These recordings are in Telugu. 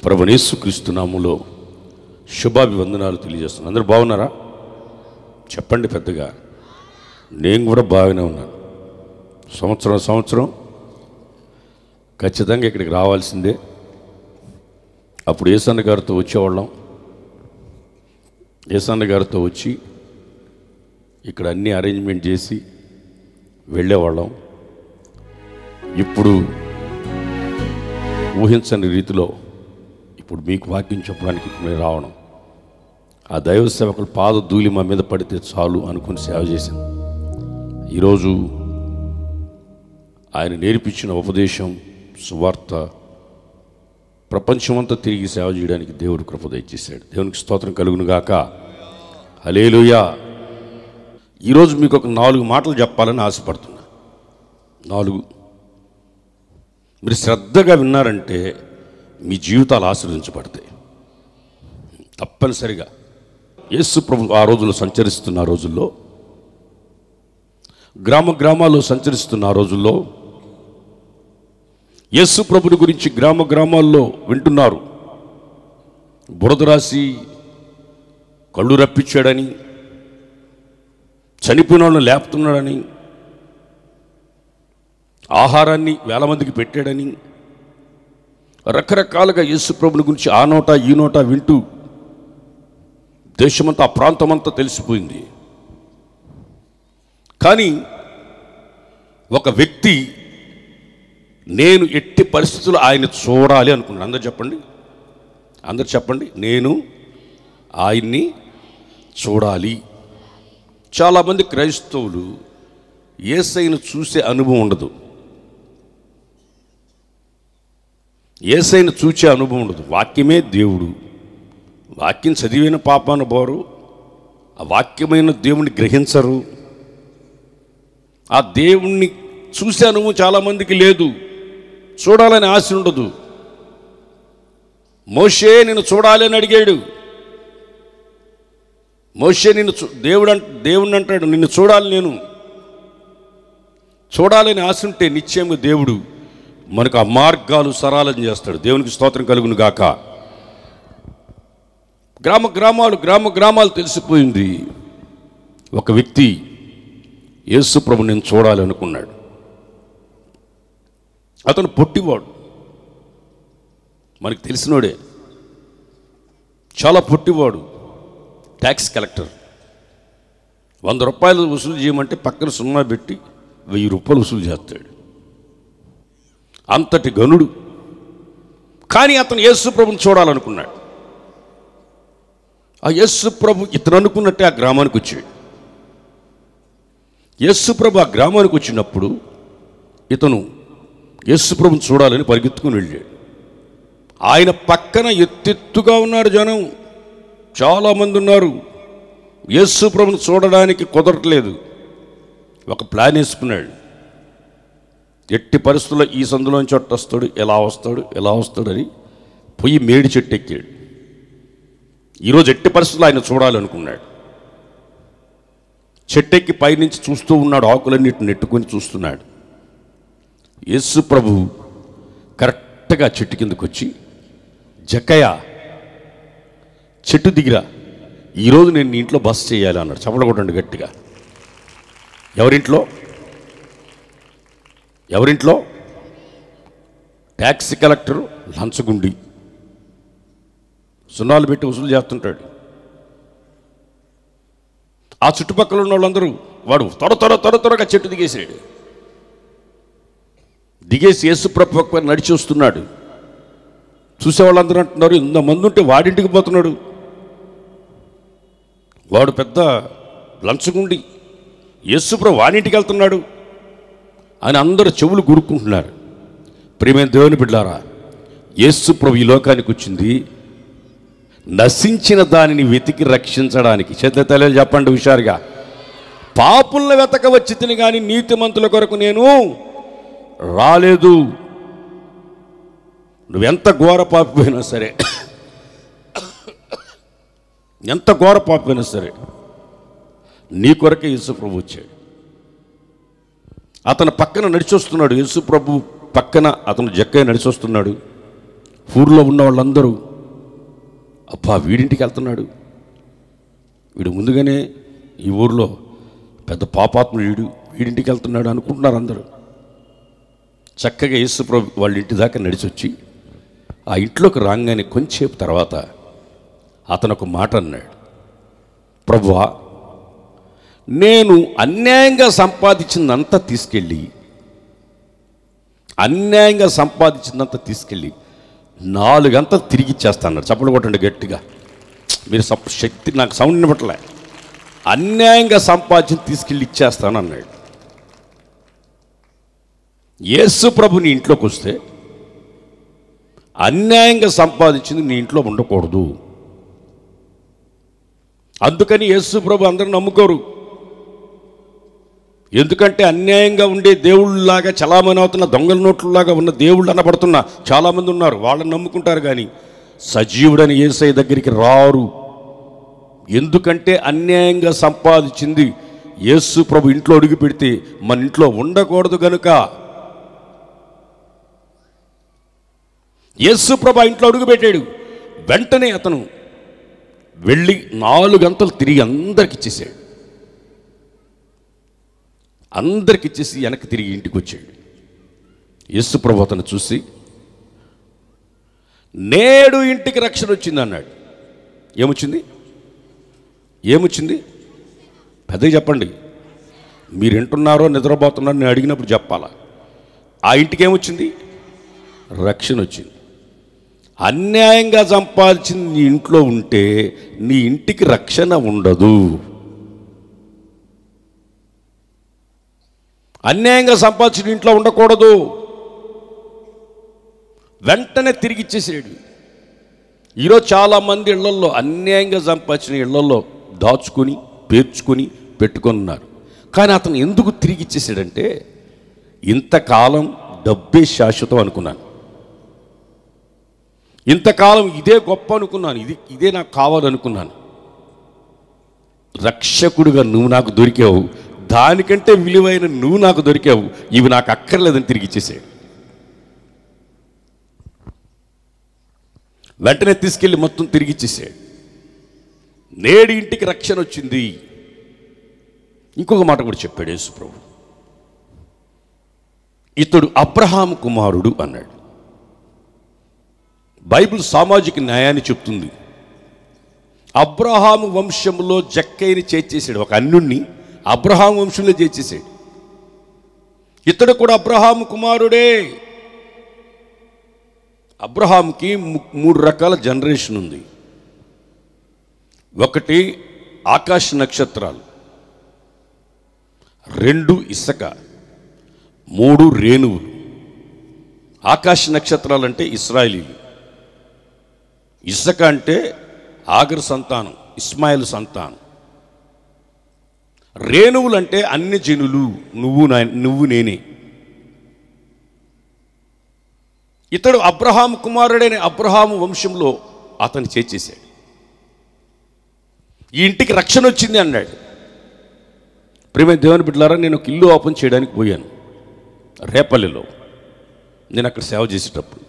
ప్రభునేసుక్రీస్తు నామములో శుభాభివందనాలు తెలియజేస్తున్నాను అందరూ బాగున్నారా చెప్పండి పెద్దగా నేను కూడా బాగానే ఉన్నాను సంవత్సరం సంవత్సరం ఖచ్చితంగా ఇక్కడికి రావాల్సిందే అప్పుడు ఏసన్న గారితో వచ్చేవాళ్ళం ఏసన్న గారితో వచ్చి ఇక్కడ అన్ని అరేంజ్మెంట్ చేసి వెళ్ళేవాళ్ళం ఇప్పుడు ఊహించని రీతిలో ఇప్పుడు మీకు వాక్యం చెప్పడానికి మేము రావడం ఆ దైవ సేవకుల పాద ధూళి మా మీద పడితే చాలు అనుకుని సేవ చేశాం ఈరోజు ఆయన నేర్పించిన ఉపదేశం సువార్త ప్రపంచమంతా తిరిగి సేవ చేయడానికి దేవుడు కృప దయచేశాడు దేవునికి స్తోత్రం కలుగును గాక హలేలుయా ఈరోజు మీకు ఒక నాలుగు మాటలు చెప్పాలని ఆశపడుతున్నా నాలుగు మీరు శ్రద్ధగా విన్నారంటే మీ జీవితాలు ఆశ్రదించబడతాయి తప్పనిసరిగా యేసు ప్రభు ఆ రోజుల్లో సంచరిస్తున్న ఆ రోజుల్లో గ్రామ గ్రామాల్లో సంచరిస్తున్న ఆ రోజుల్లో యేసు ప్రభుని గురించి గ్రామ గ్రామాల్లో వింటున్నారు బురద రాసి కళ్ళు రప్పించాడని చనిపోయిన వాళ్ళని లేపుతున్నాడని ఆహారాన్ని వేల మందికి పెట్టాడని రకరకాలుగా యేసు ప్రభుని గురించి ఆ నోట ఈ నోట వింటూ దేశమంతా ఆ ప్రాంతమంతా తెలిసిపోయింది కానీ ఒక వ్యక్తి నేను ఎట్టి పరిస్థితుల్లో ఆయన చూడాలి అనుకున్నాను అందరు చెప్పండి అందరు చెప్పండి నేను ఆయన్ని చూడాలి చాలామంది క్రైస్తవులు ఏసైను చూసే అనుభవం ఉండదు ఏసైను చూసే అనుభవం ఉండదు వాక్యమే దేవుడు వాక్యం చదివిన పాపాన పోరు ఆ వాక్యమైన దేవుణ్ణి గ్రహించరు ఆ దేవుణ్ణి చూసే అనుభవం చాలామందికి లేదు చూడాలని ఆశ ఉండదు మోషే నేను చూడాలి అని అడిగాడు మోషే నిన్ను చూ- దేవుడు అంట దేవుడిని అంటాడు నిన్ను చూడాలి నేను చూడాలని ఆశ ఉంటే నిశ్చయంగా దేవుడు మనకు ఆ మార్గాలు సరళం చేస్తాడు దేవునికి స్తోత్రం కలుగును గాక గ్రామ గ్రామాలు గ్రామ గ్రామాలు తెలిసిపోయింది ఒక వ్యక్తి యేసు ప్రభు నేను చూడాలి అనుకున్నాడు అతను పొట్టివాడు మనకు తెలిసినోడే చాలా పొట్టివాడు ట్యాక్స్ కలెక్టర్ వంద రూపాయలు వసూలు చేయమంటే పక్కన సున్నా పెట్టి వెయ్యి రూపాయలు వసూలు చేస్తాడు అంతటి గనుడు కానీ అతను యేసు ప్రభుని చూడాలనుకున్నాడు ఆ యేసు ప్రభు ఇతను అనుకున్నట్టే ఆ గ్రామానికి వచ్చాడు యేసు ప్రభు ఆ గ్రామానికి వచ్చినప్పుడు ఇతను యేసు ప్రభుని చూడాలని పరిగెత్తుకుని వెళ్ళాడు ఆయన పక్కన ఎత్తెత్తుగా ఉన్నారు జనం చాలామంది ఉన్నారు యేసు ప్రభుని చూడడానికి కుదరట్లేదు ఒక ప్లాన్ వేసుకున్నాడు ఎట్టి పరిస్థితుల్లో ఈ సందులోంచి అట్టు వస్తాడు ఎలా వస్తాడు ఎలా వస్తాడు అని పొయ్యి మేడి చెట్టు ఎక్కాడు ఈరోజు ఎట్టి పరిస్థితుల్లో ఆయన చూడాలనుకున్నాడు చెట్టెక్కి పైనుంచి చూస్తూ ఉన్నాడు ఆకులన్నిటిని నెట్టుకొని చూస్తున్నాడు యేసు ప్రభు కరెక్ట్గా చెట్టు కిందకు వచ్చి జక్కయ్య చెట్టు దిగిరా ఈరోజు నేను నీ ఇంట్లో బస్ చేయాలి అన్నాడు చెప్పడగొట్టండి గట్టిగా ఎవరింట్లో ఎవరింట్లో ట్యాక్సీ కలెక్టర్ లంచగుండి సున్నాలు పెట్టి వసూలు చేస్తుంటాడు ఆ చుట్టుపక్కల ఉన్న వాళ్ళందరూ వాడు త్వర త్వర త్వర త్వరగా చెట్టు దిగేసాడు దిగేసి యేసుప్రభు పక్కన నడిచి వస్తున్నాడు చూసేవాళ్ళందరూ అంటున్నారు ఇంతమంది ఉంటే వాడింటికి పోతున్నాడు వాడు పెద్ద లంచగుండి యేసుప్రభు వాడింటికి వెళ్తున్నాడు అని అందరూ చెవులు గురుక్కుంటున్నారు ప్రియమైన దేవుని బిడ్డారా యేసుప్రభు ఈ లోకానికి వచ్చింది నశించిన దానిని వెతికి రక్షించడానికి చేత తల్లి చెప్పండి హుషారుగా పాపులను వెతక వచ్చి తిని కానీ నీతిమంతుల కొరకు నేను రాలేదు నువ్వెంత ఘోర పాపిపోయినా సరే ఎంత ఘోర పాపిపోయినా సరే నీ కొరకే యేసు ప్రభు వచ్చాడు అతను పక్కన నడిచొస్తున్నాడు యేసు ప్రభు పక్కన అతను జక్కయ్య నడిచొస్తున్నాడు ఊర్లో ఉన్న వాళ్ళందరూ అబ్బా వీడింటికి వెళ్తున్నాడు వీడు ముందుగానే ఈ ఊర్లో పెద్ద పాపాత్ముడు వీడు వీడింటికి వెళ్తున్నాడు అనుకుంటున్నారు అందరూ చక్కగా యేసుప్రభు వాళ్ళ ఇంటి దాకా నడిచి వచ్చి ఆ ఇంట్లోకి రాగానే కొంచెంసేపు తర్వాత అతను ఒక మాట అన్నాడు ప్రభువా నేను అన్యాయంగా సంపాదించిందంతా తీసుకెళ్ళి అన్యాయంగా సంపాదించిందంతా తీసుకెళ్ళి నాలుగంతా తిరిగి ఇచ్చేస్తాను చప్పలు కొట్టండి గట్టిగా మీరు సప్ శక్తి నాకు సౌండ్ వినపట్లే అన్యాయంగా సంపాదించి తీసుకెళ్ళి ఇచ్చేస్తాను అన్నాడు యేసు ప్రభు నీ ఇంట్లోకి వస్తే అన్యాయంగా సంపాదించింది నీ ఇంట్లో ఉండకూడదు అందుకని యేసు ప్రభు అందరూ నమ్ముకోరు ఎందుకంటే అన్యాయంగా ఉండే దేవుళ్ళలాగా చలామణి అవుతున్న దొంగల నోట్లలాగా ఉన్న దేవుళ్ళు అనబడుతున్న చాలామంది ఉన్నారు వాళ్ళని నమ్ముకుంటారు కానీ సజీవుడని ఏసై దగ్గరికి రారు ఎందుకంటే అన్యాయంగా సంపాదించింది యేసు ప్రభు ఇంట్లో అడుగు పెడితే మన ఇంట్లో ఉండకూడదు గనుక యేసు ప్రభు ఆ ఇంట్లో అడుగు పెట్టాడు వెంటనే అతను వెళ్ళి నాలుగు గంటలు తిరిగి అందరికి ఇచ్చేసాడు అందరికి ఇచ్చేసి వెనక్కి తిరిగి ఇంటికి వచ్చాడు యేసు ప్రభు అతను చూసి నేడు ఇంటికి రక్షణ వచ్చింది అన్నాడు ఏమొచ్చింది ఏమొచ్చింది పెద్దగా చెప్పండి మీరు వింటున్నారో నిద్రపోతున్నారో నేను అడిగినప్పుడు చెప్పాలా ఆ ఇంటికి ఏమొచ్చింది రక్షణ వచ్చింది అన్యాయంగా సంపాదించింది నీ ఇంట్లో ఉంటే నీ ఇంటికి రక్షణ ఉండదు అన్యాయంగా సంపాదించిన ఇంట్లో ఉండకూడదు వెంటనే తిరిగి ఇచ్చేసాడు ఈరోజు చాలామంది ఇళ్లల్లో అన్యాయంగా సంపాదించిన ఇళ్లలో దాచుకొని పేర్చుకొని పెట్టుకొని ఉన్నారు కానీ అతను ఎందుకు తిరిగి ఇచ్చేసాడంటే ఇంతకాలం డబ్బే శాశ్వతం అనుకున్నాను ఇంతకాలం ఇదే గొప్ప అనుకున్నాను ఇది ఇదే నాకు కావాలనుకున్నాను రక్షకుడుగా నువ్వు నాకు దొరికావు దానికంటే విలువైన నువ్వు నాకు దొరికావు ఇవి నాకు అక్కర్లేదని తిరిగి ఇచ్చేసాడు వెంటనే తీసుకెళ్ళి మొత్తం తిరిగి ఇచ్చేసాడు నేడి ఇంటికి రక్షణ వచ్చింది ఇంకొక మాట కూడా చెప్పాడు యేసు ప్రభు ఇతడు అబ్రహాము కుమారుడు అన్నాడు బైబిల్ సామాజిక న్యాయాన్ని చెప్తుంది అబ్రహాము వంశంలో జక్కైని చేర్చేసాడు ఒక అన్యుణ్ణి అబ్రహాం వంశంలో చేర్చేసాడు ఇతడు కూడా అబ్రహాము కుమారుడే అబ్రహాంకి ము- మూడు రకాల జనరేషన్ ఉంది ఒకటి ఆకాశ నక్షత్రాలు రెండు ఇసక మూడు రేణువులు ఆకాశ నక్షత్రాలు అంటే ఇస్రాయలీలు ఇసక అంటే ఆగర్ సంతానం ఇస్మాయిల్ సంతానం రేణువులు అంటే అన్ని జనులు నువ్వు నా- నువ్వు నేనే ఇతడు అబ్రహాం కుమారుడైన అబ్రహాము వంశంలో అతను చేర్చేశాడు ఈ ఇంటికి రక్షణ వచ్చింది అన్నాడు ప్రేమ దేవుని బిడ్డలారా నేను ఒక ఇల్లు ఓపెన్ చేయడానికి పోయాను రేపల్లిలో నేను అక్కడ సేవ చేసేటప్పుడు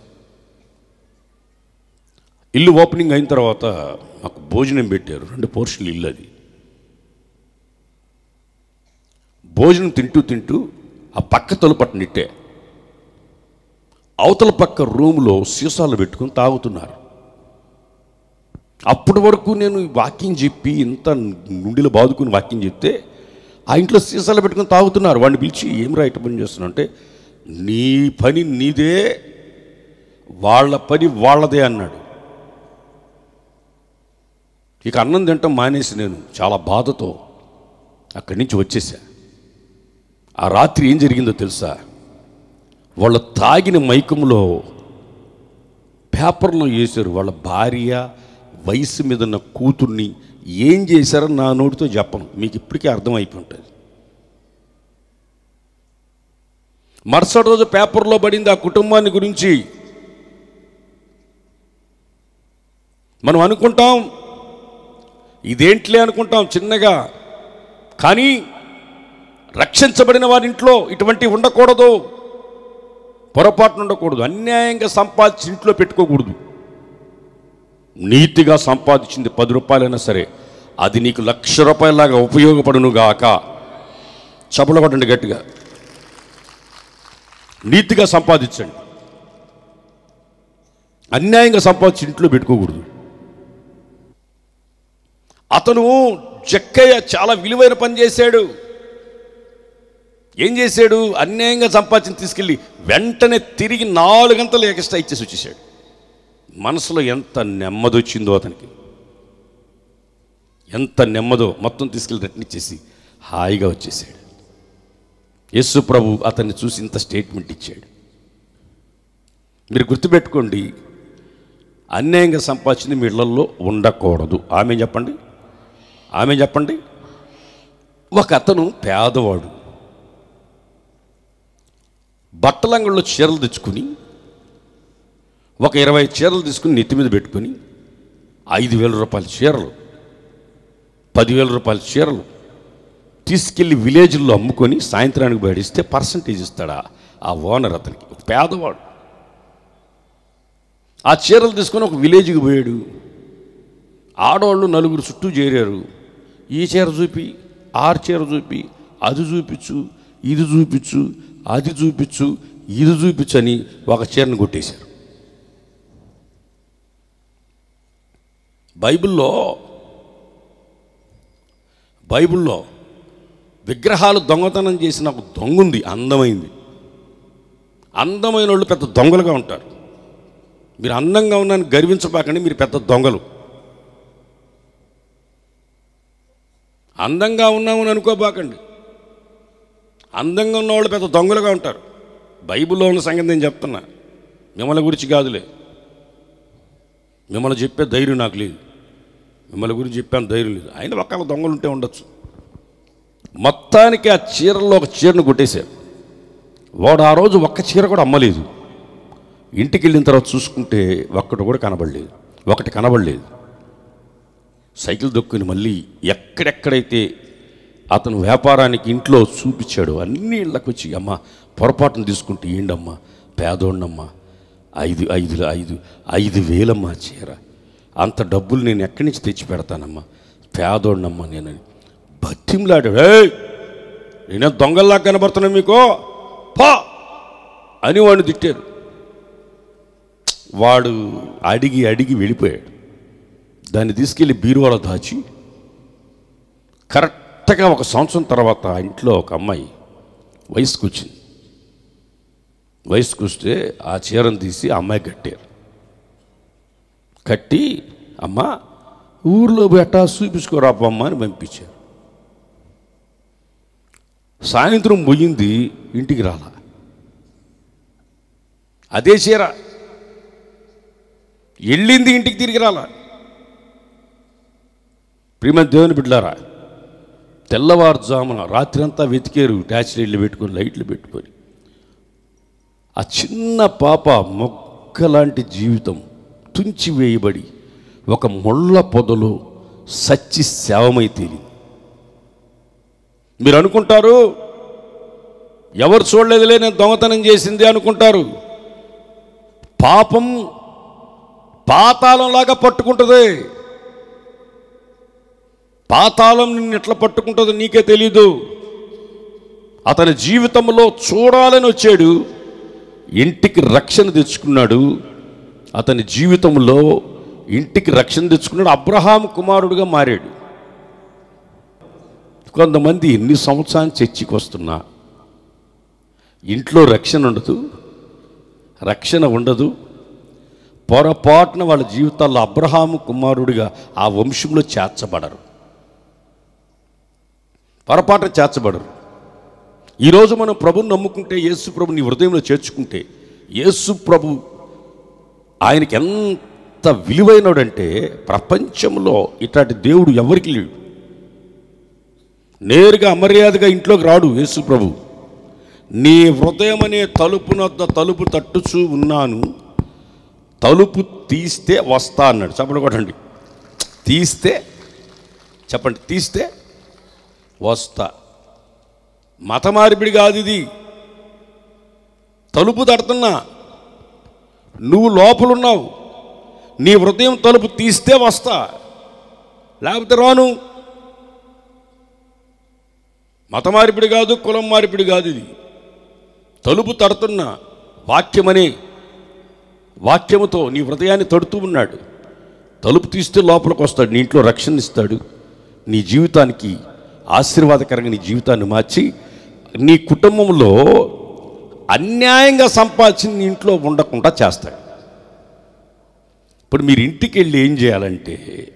ఇల్లు ఓపెనింగ్ అయిన తర్వాత మాకు భోజనం పెట్టారు రెండు పోర్షన్లు ఇల్లు అది భోజనం తింటూ తింటూ ఆ పక్క తలుపట్టు నిట్టే అవతల పక్క రూములో సీసాలు పెట్టుకుని తాగుతున్నారు అప్పటి వరకు నేను ఈ వాక్యం చెప్పి ఇంత నుండిలో బాదుకుని వాక్యం చెప్తే ఆ ఇంట్లో సీసాలు పెట్టుకుని తాగుతున్నారు వాడిని పిలిచి ఏం రైట్ పని చేస్తున్నావు అంటే నీ పని నీదే వాళ్ళ పని వాళ్ళదే అన్నాడు ఇక అన్నం తింటాం మానేసి నేను చాలా బాధతో అక్కడి నుంచి వచ్చేసా ఆ రాత్రి ఏం జరిగిందో తెలుసా వాళ్ళు తాగిన మైకంలో పేపర్లో వేశారు వాళ్ళ భార్య వయసు మీద ఉన్న కూతుర్ని ఏం చేశారో నా నోటితో చెప్పను మీకు ఇప్పటికే అర్థమైపోయి ఉంటుంది మరుసటి రోజు పేపర్లో పడింది ఆ కుటుంబాన్ని గురించి మనం అనుకుంటాం ఇదేంట్లే అనుకుంటాం చిన్నగా కానీ రక్షించబడిన వారి ఇంట్లో ఇటువంటివి ఉండకూడదు పొరపాటున ఉండకూడదు అన్యాయంగా సంపాదించి ఇంట్లో పెట్టుకోకూడదు నీతిగా సంపాదించింది పది రూపాయలైనా సరే అది నీకు లక్ష రూపాయలాగా ఉపయోగపడును గాక చపల కొట్టండి గట్టిగా నీతిగా సంపాదించండి అన్యాయంగా సంపాదించి ఇంట్లో పెట్టుకోకూడదు అతను జక్కయ్య చాలా విలువైన పని చేశాడు ఏం చేశాడు అన్యాయంగా సంపాదించి తీసుకెళ్ళి వెంటనే తిరిగి నాలుగంతలు ఎక్స్ట్రా ఇచ్చేసి వచ్చేసాడు మనసులో ఎంత నెమ్మది వచ్చిందో అతనికి ఎంత నెమ్మదో మొత్తం తీసుకెళ్ళి రిటర్న్ ఇచ్చేసి హాయిగా వచ్చేసాడు యేసు ప్రభు అతన్ని చూసి ఇంత స్టేట్మెంట్ ఇచ్చాడు మీరు గుర్తుపెట్టుకోండి అన్యాయంగా సంపాదించింది మీ ఇళ్లలో ఉండకూడదు ఆమె చెప్పండి ఆమె చెప్పండి ఒక అతను పేదవాడు బట్టలంగల్లో చీరలు తెచ్చుకుని ఒక ఇరవై చీరలు తీసుకుని నెత్తి మీద పెట్టుకొని ఐదు వేల రూపాయల చీరలు పదివేల రూపాయల చీరలు తీసుకెళ్ళి విలేజ్లో అమ్ముకొని సాయంత్రానికి బయటిస్తే పర్సంటేజ్ ఇస్తాడా ఆ ఓనర్ అతనికి ఒక పేదవాడు ఆ చీరలు తీసుకొని ఒక విలేజ్కి పోయాడు ఆడవాళ్ళు నలుగురు చుట్టూ చేరారు ఈ చీర చూపి ఆరు చీర చూపి అది చూపించు ఇది చూపించు అది చూపించు ఇది చూపించు అని ఒక చీరను కొట్టేశారు బైబిల్లో బైబిల్లో విగ్రహాలు దొంగతనం చేసిన ఒక దొంగ ఉంది అందమైంది అందమైన వాళ్ళు పెద్ద దొంగలుగా ఉంటారు మీరు అందంగా ఉన్నాను గర్వించబాకండి మీరు పెద్ద దొంగలు అందంగా ఉన్నామని అనుకోబాకండి అందంగా ఉన్నవాళ్ళు పెద్ద దొంగలుగా ఉంటారు బైబిల్లో ఉన్న సంగతి నేను చెప్తున్నా మిమ్మల్ని గురించి కాదులే మిమ్మల్ని చెప్పే ధైర్యం నాకు లేదు మిమ్మల్ని గురించి చెప్పాను ధైర్యం లేదు అయినా ఒక్కళ్ళ దొంగలు ఉంటే ఉండొచ్చు మొత్తానికి ఆ చీరల్లో ఒక చీరను కొట్టేశారు వాడు ఆ రోజు ఒక్క చీర కూడా అమ్మలేదు ఇంటికి వెళ్ళిన తర్వాత చూసుకుంటే ఒక్కటి కూడా కనబడలేదు ఒకటి కనబడలేదు సైకిల్ దొక్కుని మళ్ళీ ఎక్కడెక్కడైతే అతను వ్యాపారానికి ఇంట్లో చూపించాడు అన్ని ఇళ్ళకి వచ్చి అమ్మ పొరపాటును తీసుకుంటే ఏంటమ్మా పేదోడినమ్మా ఐదు ఐదు ఐదు ఐదు వేలమ్మా చీర అంత డబ్బులు నేను ఎక్కడి నుంచి తెచ్చి పెడతానమ్మా పేదోడినమ్మా నేనని బతిమలాడాడు "ఏయ్, నేనే దొంగల్లా కనబడుతున్నా మీకు పా అని వాడిని తిట్టారు వాడు అడిగి అడిగి వెళ్ళిపోయాడు దాన్ని తీసుకెళ్ళి బీరువాలో దాచి కరెక్ట్గా ఒక సంవత్సరం తర్వాత ఆ ఇంట్లో ఒక అమ్మాయి వయసుకు వచ్చింది వయసుకు వస్తే ఆ చీరను తీసి ఆ అమ్మాయి కట్టారు కట్టి అమ్మ ఊర్లో బెట్టా చూపించుకోరాపమ్మ అని పంపించారు సాయంత్రం పోయింది ఇంటికి రాలా అదే చీర వెళ్ళింది ఇంటికి తిరిగి రాలా ప్రియమ దేవుని బిడ్డారా తెల్లవారుజామున రాత్రి అంతా వెతికారు ట్యాచ్ లైట్లు పెట్టుకొని లైట్లు పెట్టుకొని ఆ చిన్న పాప మొగ్గలాంటి జీవితం తుంచి వేయబడి ఒక ముళ్ళ పొదలో సచ్చి శవమై తేలింది మీరు అనుకుంటారు ఎవరు చూడలేదులే నేను దొంగతనం చేసింది అనుకుంటారు పాపం పాతాళంలాగా పట్టుకుంటుంది పాతాళం నిన్ను ఎట్లా పట్టుకుంటుందో నీకే తెలీదు అతని జీవితంలో చూడాలని వచ్చాడు ఇంటికి రక్షణ తెచ్చుకున్నాడు అతని జీవితంలో ఇంటికి రక్షణ తెచ్చుకున్నాడు అబ్రహాం కుమారుడుగా మారాడు కొంతమంది ఎన్ని సంవత్సరాలు చర్చికి వస్తున్నా ఇంట్లో రక్షణ ఉండదు రక్షణ ఉండదు పొరపాటున వాళ్ళ జీవితాల్లో అబ్రహాము కుమారుడిగా ఆ వంశంలో చేర్చబడరు పొరపాటున చేర్చబడరు ఈరోజు మనం ప్రభుని నమ్ముకుంటే యేసు ప్రభు నీ హృదయంలో చేర్చుకుంటే యేసు ప్రభు ఆయనకి ఎంత విలువైనడంటే ప్రపంచంలో ఇట్లాంటి దేవుడు ఎవరికి లేడు నేరుగా అమర్యాదగా ఇంట్లోకి రాడు యేసు ప్రభు నీ హృదయం అనే తలుపునొద్ద తలుపు తట్టుచూ ఉన్నాను తలుపు తీస్తే వస్తా అన్నాడు చెప్పండి కొట్టండి తీస్తే చెప్పండి తీస్తే వస్తా మత మార్పిడి కాదు ఇది తలుపు తడుతున్నా నువ్వు లోపలున్నావు నీ హృదయం తలుపు తీస్తే వస్తా లేకపోతే రాను మత మార్పిడి కాదు కులం మార్పిడి కాదు ఇది తలుపు తడుతున్న వాక్యమనే వాక్యముతో నీ హృదయాన్ని తడుతూ ఉన్నాడు తలుపు తీస్తే లోపలికి వస్తాడు నీ ఇంట్లో రక్షణ ఇస్తాడు నీ జీవితానికి ఆశీర్వాదకరంగా నీ జీవితాన్ని మార్చి నీ కుటుంబంలో అన్యాయంగా సంపాదించిన నీ ఇంట్లో ఉండకుండా చేస్తాడు ఇప్పుడు మీరు ఇంటికి వెళ్ళి ఏం చేయాలంటే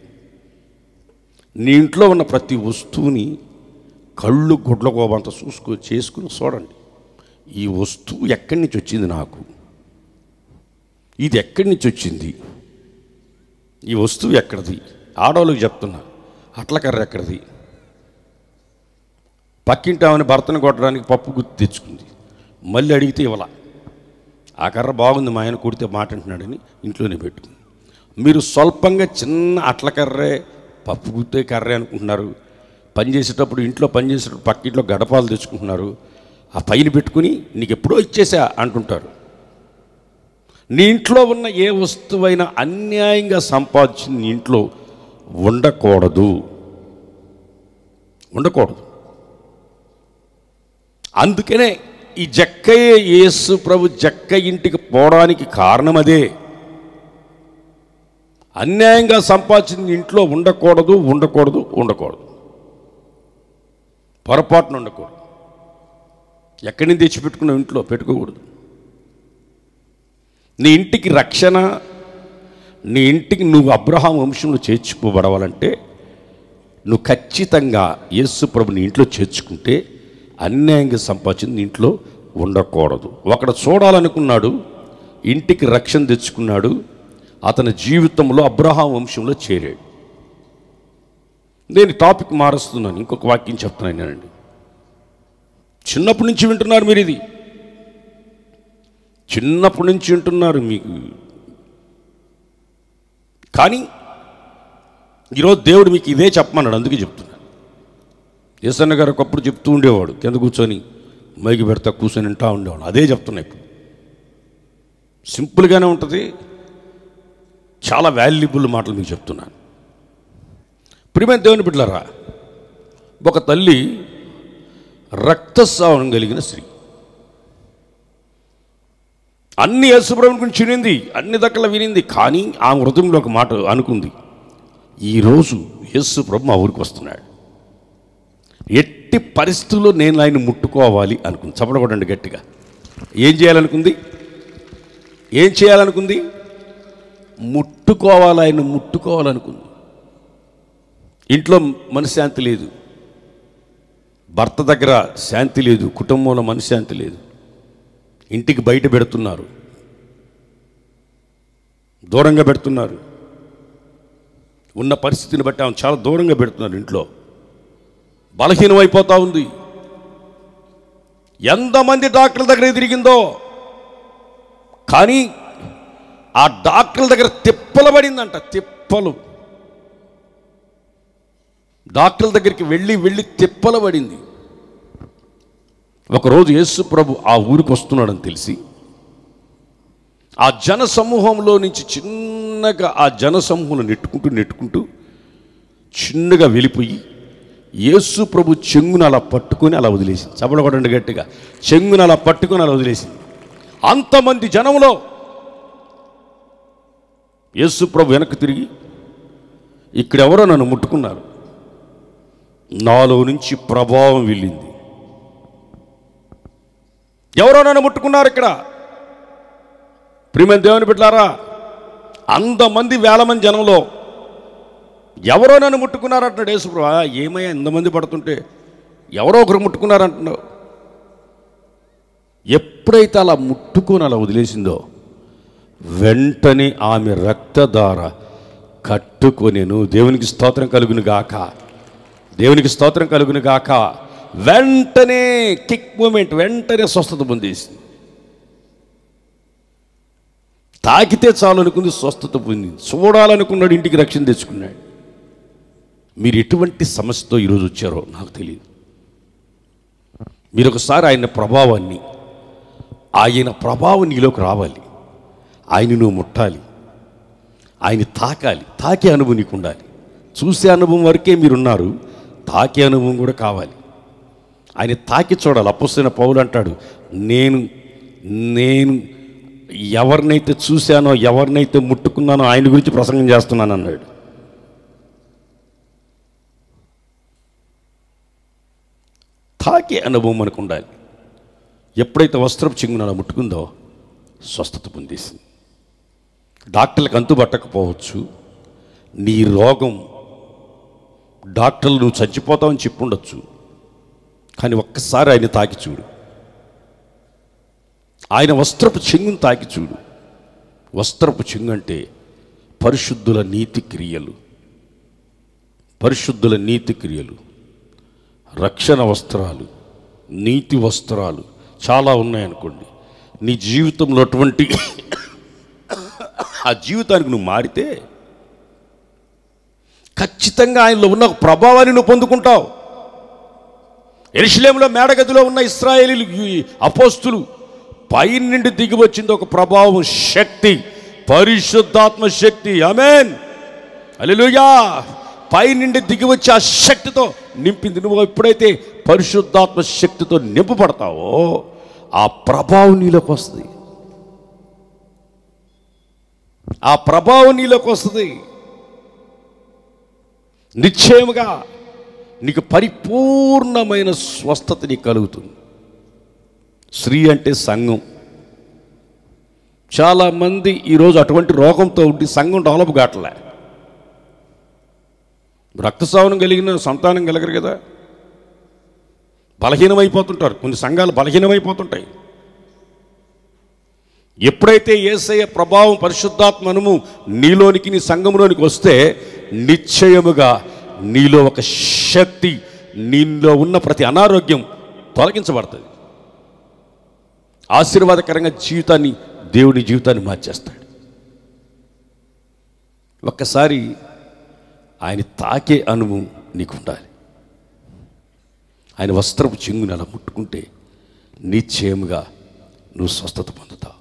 నీ ఇంట్లో ఉన్న ప్రతి వస్తువుని కళ్ళు గుడ్ల గోబంత చూసుకో చేసుకుని చూడండి ఈ వస్తువు ఎక్కడి నుంచి వచ్చింది నాకు ఇది ఎక్కడి నుంచి వచ్చింది ఈ వస్తువు ఎక్కడిది ఆడవాళ్ళకి చెప్తున్నా అట్లకర్ర ఎక్కడిది పక్కింటి ఆమెను భర్తను కొట్టడానికి పప్పు గుర్తు తెచ్చుకుంది మళ్ళీ అడిగితే ఇవ్వాల ఆ కర్ర బాగుంది మా ఆయన కొడితే మాట అంటున్నాడని ఇంట్లోనే పెట్టుకుంది మీరు స్వల్పంగా చిన్న అట్ల కర్రే పప్పు గుర్తే కర్రే అనుకుంటున్నారు పని చేసేటప్పుడు ఇంట్లో పని చేసేటప్పుడు పక్కింట్లో గడపాలు తెచ్చుకుంటున్నారు ఆ పైన పెట్టుకుని నీకు ఎప్పుడో ఇచ్చేసా అంటుంటారు నీ ఇంట్లో ఉన్న ఏ వస్తువైనా అన్యాయంగా సంపాదించిన నీ ఇంట్లో ఉండకూడదు ఉండకూడదు అందుకనే ఈ జక్కయ్య యేసు ప్రభు జక్క ఇంటికి పోవడానికి కారణం అదే అన్యాయంగా సంపాదించిన ఇంట్లో ఉండకూడదు ఉండకూడదు ఉండకూడదు పొరపాటున ఉండకూడదు ఎక్కడి నుంచి తెచ్చిపెట్టుకున్నావు ఇంట్లో పెట్టుకోకూడదు నీ ఇంటికి రక్షణ నీ ఇంటికి నువ్వు అబ్రహాం వంశంలో చేర్చుకోబడవాలంటే నువ్వు ఖచ్చితంగా యేసు ప్రభు నీ ఇంట్లో చేర్చుకుంటే అన్యాయంగా సంపాదించింది నీ ఇంట్లో ఉండకూడదు ఒకడు చూడాలనుకున్నాడు ఇంటికి రక్షణ తెచ్చుకున్నాడు అతని జీవితంలో అబ్రహాం వంశంలో చేరాడు నేను టాపిక్ మారుస్తున్నాను ఇంకొక వాక్యం చెప్తున్నాను నేనండి చిన్నప్పటి నుంచి వింటున్నారు మీరు ఇది చిన్నప్పటి నుంచి వింటున్నారు మీకు కానీ ఈరోజు దేవుడు మీకు ఇదే చెప్పమన్నాడు అందుకే చెప్తున్నాను ఏసన్న గారు ఒకప్పుడు చెప్తూ ఉండేవాడు కింద కూర్చొని మైకి పెడతా కూర్చొని వింటా ఉండేవాడు అదే చెప్తున్నా ఇప్పుడు సింపుల్గానే ఉంటుంది చాలా వాల్యుబుల్ మాటలు మీకు చెప్తున్నాను ప్రియమైన దేవుని బిడ్డలారా ఒక తల్లి రక్తస్రావం కలిగిన స్త్రీ అన్ని యేసుప్రభుని గురించి వినింది అన్ని దక్కల వినింది కానీ ఆ హృదయంలో ఒక మాట అనుకుంది ఈరోజు యేసు ప్రభు మా ఊరికి వస్తున్నాడు ఎట్టి పరిస్థితుల్లో నేను ఆయన ముట్టుకోవాలి అనుకుంది చప్పడకూడండి గట్టిగా ఏం చేయాలనుకుంది ఏం చేయాలనుకుంది ముట్టుకోవాలి ఆయన ముట్టుకోవాలనుకుంది ఇంట్లో మనశ్శాంతి లేదు భర్త దగ్గర శాంతి లేదు కుటుంబంలో మనశ్శాంతి లేదు ఇంటికి బయట పెడుతున్నారు దూరంగా పెడుతున్నారు ఉన్న పరిస్థితిని బట్టి ఆమె చాలా దూరంగా పెడుతున్నారు ఇంట్లో బలహీనం అయిపోతా ఉంది ఎంతమంది డాక్టర్ల దగ్గర తిరిగిందో కానీ ఆ డాక్టర్ల దగ్గర తిప్పలు పడిందంట తిప్పలు డాక్టర్ల దగ్గరికి వెళ్ళి వెళ్ళి తిప్పలు పడింది ఒకరోజు యేసు ప్రభు ఆ ఊరికి వస్తున్నాడని తెలిసి ఆ జన సమూహంలో నుంచి చిన్నగా ఆ జన సమూహంలో నెట్టుకుంటూ నెట్టుకుంటూ చిన్నగా వెళ్ళిపోయి యేసు ప్రభు చెంగును అలా పట్టుకొని అలా వదిలేసింది చపడకూడండి గట్టిగా చెంగును అలా పట్టుకొని అలా వదిలేసింది అంతమంది జనంలో యేసు ప్రభు వెనక్కి తిరిగి ఇక్కడెవరో నన్ను ముట్టుకున్నారు నాలో నుంచి ప్రభావం వెళ్ళింది ఎవరో నన్ను ముట్టుకున్నారు ఇక్కడ ప్రియమైన దేవుని బిడ్డారా అంతమంది వేల మంది జనంలో ఎవరో నన్ను ముట్టుకున్నారంటున్నాడు యేసుప్రభు "ఆ, ఏమయ్యా ఇంతమంది పడుతుంటే ఎవరో ఒకరు ముట్టుకున్నారంటున్నావు ఎప్పుడైతే అలా ముట్టుకొని అలా వదిలేసిందో వెంటనే ఆమె రక్తధార కట్టుకొనేను దేవునికి స్తోత్రం కలుగును గాక దేవునికి స్తోత్రం కలుగును గాక వెంటనే కిక్ మూమెంట్ వెంటనే స్వస్థత పొందేసింది తాకితే చాలు అనుకుంది స్వస్థత పొందింది చూడాలనుకున్నాడు ఇంటికి రక్షణ తెచ్చుకున్నాడు మీరు ఎటువంటి సమస్యతో ఈరోజు వచ్చారో నాకు తెలియదు మీరు ఒకసారి ఆయన ప్రభావాన్ని ఆయన ప్రభావం నీలోకి రావాలి ఆయన నువ్వు ముట్టాలి ఆయన తాకాలి తాకే అనుభవం నీకు ఉండాలి చూసే అనుభవం వరకే మీరున్నారు తాకే అనుభవం కూడా కావాలి ఆయన తాకి చూడాలి అప్పొస్తున్న పౌలు అంటాడు నేను నేను ఎవరినైతే చూశానో ఎవరినైతే ముట్టుకున్నానో ఆయన గురించి ప్రసంగం చేస్తున్నాను అన్నాడు తాకే అనుభవం మనకు ఉండాలి ఎప్పుడైతే వస్త్రపు చింగున అలా ముట్టుకుందో స్వస్థత పొందేసింది డాక్టర్లకు అంతు పట్టకపోవచ్చు నీ రోగం డాక్టర్లు నువ్వు చచ్చిపోతావని చెప్పుండొచ్చు కానీ ఒక్కసారి ఆయన తాకి చూడు ఆయన వస్త్రపు చెంగును తాకి చూడు వస్త్రపు చెంగు అంటే పరిశుద్ధుల నీతి క్రియలు పరిశుద్ధుల నీతి క్రియలు రక్షణ వస్త్రాలు నీతి వస్త్రాలు చాలా ఉన్నాయనుకోండి నీ జీవితంలో అటువంటి ఆ జీవితానికి నువ్వు మారితే ఖచ్చితంగా ఆయనలో ఉన్న ఒక ప్రభావాన్ని నువ్వు పొందుకుంటావు ఎరుషలేంలో మేడగదిలో ఉన్న ఇస్రాయేలీలు ఈ అపోస్తులు పై నుండి దిగి వచ్చింది ఒక ప్రభావం శక్తి పరిశుద్ధాత్మ శక్తి ఆమెన్ అలెలుయా పై నుండి దిగి వచ్చి ఆ శక్తితో నింపింది నువ్వు ఎప్పుడైతే పరిశుద్ధాత్మ శక్తితో నింపబడతావో ఆ ప్రభావం నీలోకి వస్తుంది ఆ ప్రభావం నీలోకి వస్తుంది నిశ్చయముగా నీకు పరిపూర్ణమైన స్వస్థత నీకు కలుగుతుంది స్త్రీ అంటే సంఘం చాలామంది ఈరోజు అటువంటి రోగంతో ఉండి సంఘం డెవలప్ కావట్లే రక్తస్రావణం కలిగిన సంతానం కలగరు కదా బలహీనమైపోతుంటారు కొన్ని సంఘాలు బలహీనమైపోతుంటాయి ఎప్పుడైతే ఏసయ్య ప్రభావం పరిశుద్ధాత్మనము నీలోనికి నీ సంఘంలోనికి వస్తే నిశ్చయముగా నీలో ఒక శక్తి నీలో ఉన్న ప్రతి అనారోగ్యం తొలగించబడుతుంది ఆశీర్వాదకరంగా జీవితాన్ని దేవుని జీవితాన్ని మార్చేస్తాడు ఒక్కసారి ఆయన తాకే అనుభవం నీకు ఉండాలి ఆయన వస్త్రపు చెంగుని అలా ముట్టుకుంటే నిశ్చయముగా నువ్వు స్వస్థత పొందుతావు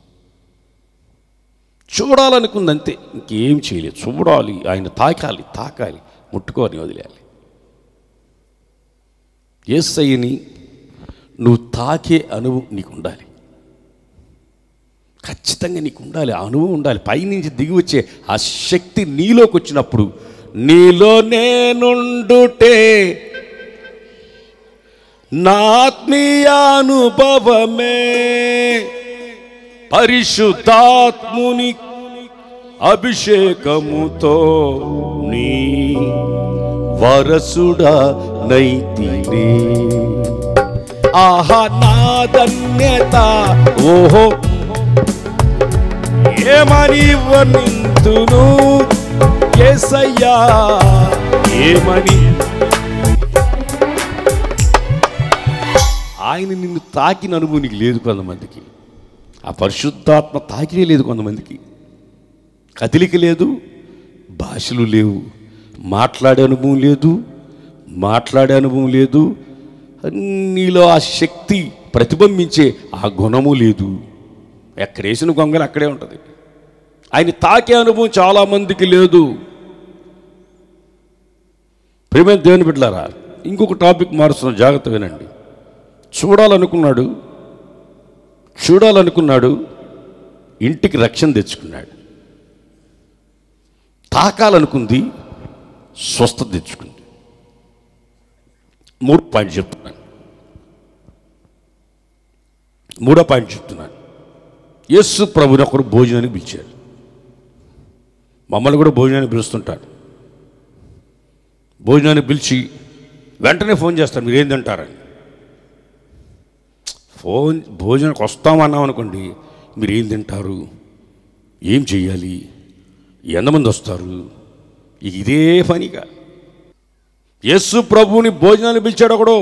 చూడాలనుకుంది అంతే ఇంకేం చేయలేదు చూడాలి ఆయన తాకాలి తాకాలి ముట్టుకోని వదిలేయాలి ఏసయ్యని నువ్వు తాకే అనుభవం నీకు ఉండాలి ఖచ్చితంగా నీకు ఉండాలి ఆ అనుభవం ఉండాలి పైనుంచి దిగి వచ్చే ఆ శక్తి నీలోకి వచ్చినప్పుడు నీలో నేనుండుటే నా ఆత్మీయానుభవమే పరిశుద్ధాత్ముని అభిషేకముతో నీ వరసుడా నైతినే ఆహా నా ధన్యత ఓహో ఏమని వర్ణింతును ఏసయ్యా ఏమని ఆయన నిన్ను తాకిన అనుభవం నీకు లేదు కొంతమందికి ఆ పరిశుద్ధాత్మ తాకినే లేదు కొంతమందికి కదిలిక లేదు భాషలు లేవు మాట్లాడే అనుభవం లేదు మాట్లాడే అనుభవం లేదు నీలో ఆ శక్తి ప్రతిబింబించే ఆ గుణము లేదు ఎక్కడేసిన గొంగలు అక్కడే ఉంటుంది ఆయన తాకే అనుభవం చాలామందికి లేదు ప్రేమ దేవుని బిడ్డలారా ఇంకొక టాపిక్ మారుస్తున్నాం జాగ్రత్త వినండి చూడాలనుకున్నాడు చూడాలనుకున్నాడు ఇంటికి రక్షణ తెచ్చుకున్నాడు తాకాలనుకుంది స్వస్థత తెచ్చుకుంది మూడు పాయింట్ చెప్తున్నాను మూడో పాయింట్ చెప్తున్నాను యేసు ప్రభుని ఒకరు భోజనానికి పిలిచారు మమ్మల్ని కూడా భోజనానికి పిలుస్తుంటారు భోజనానికి పిలిచి వెంటనే ఫోన్ చేస్తారు మీరు ఏం తింటారని ఫోన్ భోజనానికి వస్తామన్నాం అనుకోండి మీరు ఏం తింటారు ఏం చెయ్యాలి ఎంతమంది వస్తారు ఇక ఇదే పనిగా యేసు ప్రభువుని భోజనానికి పిలిచాడు ఒకడు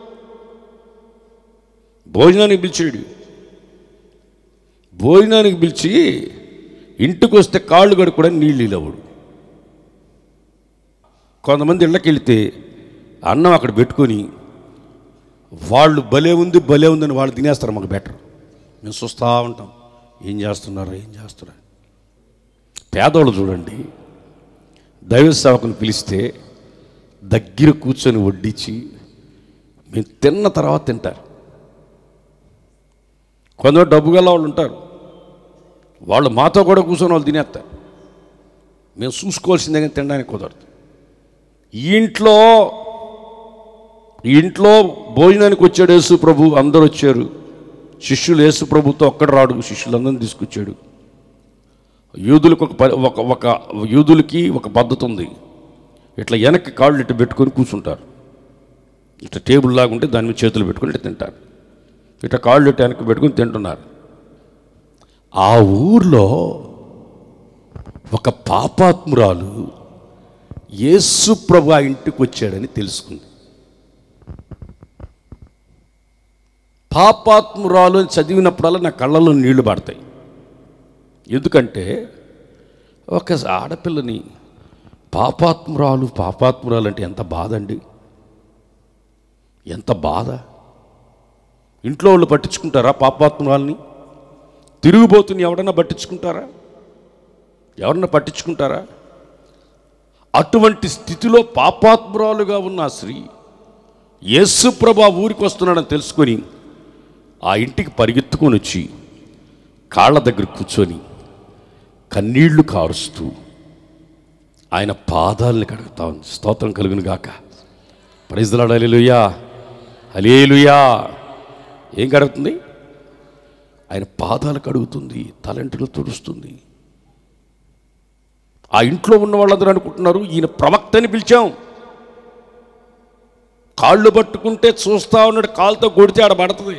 భోజనానికి పిలిచాడు భోజనానికి పిలిచి ఇంటికి వస్తే కాళ్ళు కడుక్కోవడానికి నీళ్ళు ఇవ్వడు కొంతమంది ఇళ్ళకి వెళితే అన్నం అక్కడ పెట్టుకొని వాళ్ళు భలే ఉంది భలే ఉందని వాళ్ళు తినేస్తారు మాకు బెటర్ మేము చూస్తూ ఉంటాం ఏం చేస్తున్నారు ఏం చేస్తున్నారు పేదోళ్ళు చూడండి దైవ సేవకుని పిలిస్తే దగ్గర కూర్చొని వడ్డించి మేము తిన్న తర్వాత తింటారు కొందరు డబ్బు గల వాళ్ళు ఉంటారు వాళ్ళు మాతో కూడా కూర్చొని వాళ్ళు తినేస్తారు మేము చూసుకోవాల్సిందే కానీ తినడానికి కుదరదు ఈ ఇంట్లో ఈ ఇంట్లో భోజనానికి వచ్చాడు యేసు ప్రభు అందరూ వచ్చారు శిష్యులు యేసు ప్రభుతో ఒక్కడ రాడు శిష్యులందరినీ తీసుకొచ్చాడు యూదులకు ఒక ప- ఒక ఒక యూదులకి ఒక పద్ధతి ఉంది ఇట్లా వెనక్కి కాళ్ళు ఇట్లా పెట్టుకొని కూర్చుంటారు ఇట్లా టేబుల్ లాగా ఉంటే దాని మీద చేతులు పెట్టుకొని ఇట్లా తింటారు ఇట్లా కాళ్ళు ఇట్లా వెనక్కి పెట్టుకొని తింటున్నారు ఆ ఊర్లో ఒక పాపాత్మురాలు యేసు ప్రభు ఆ ఇంటికి వచ్చాడని తెలుసుకుంది పాపాత్మురాలు అని చదివినప్పుడల్లా నా కళ్ళలో నీళ్లు పడతాయి ఎందుకంటే ఒక ఆడపిల్లని పాపాత్మురాలు పాపాత్మురాలు అంటే ఎంత బాధ అండి ఎంత బాధ ఇంట్లో వాళ్ళు పట్టించుకుంటారా పాపాత్మురాల్ని తిరుగుబోతుని ఎవడన్నా పట్టించుకుంటారా ఎవరన్నా పట్టించుకుంటారా అటువంటి స్థితిలో పాపాత్మురాలుగా ఉన్న ఆ స్త్రీ యేసుప్రభు ఆ ఊరికి వస్తున్నాడని తెలుసుకొని ఆ ఇంటికి పరిగెత్తుకొని వచ్చి కాళ్ళ దగ్గర కూర్చొని కన్నీళ్లు కారుస్తూ ఆయన పాదాలని కడుగుతా ఉంది స్తోత్రం కలుగును గాక ప్రైజ్లాడు అలేలుయా అలేలుయా ఏం కడుగుతుంది ఆయన పాదాలు కడుగుతుంది తలంటులు తుడుస్తుంది ఆ ఇంట్లో ఉన్న వాళ్ళందరూ అనుకుంటున్నారు ఈయన ప్రవక్తని పిలిచాం కాళ్ళు పట్టుకుంటే చూస్తా ఉన్నాడు కాలుతో కొడితే ఆడ పడుతుంది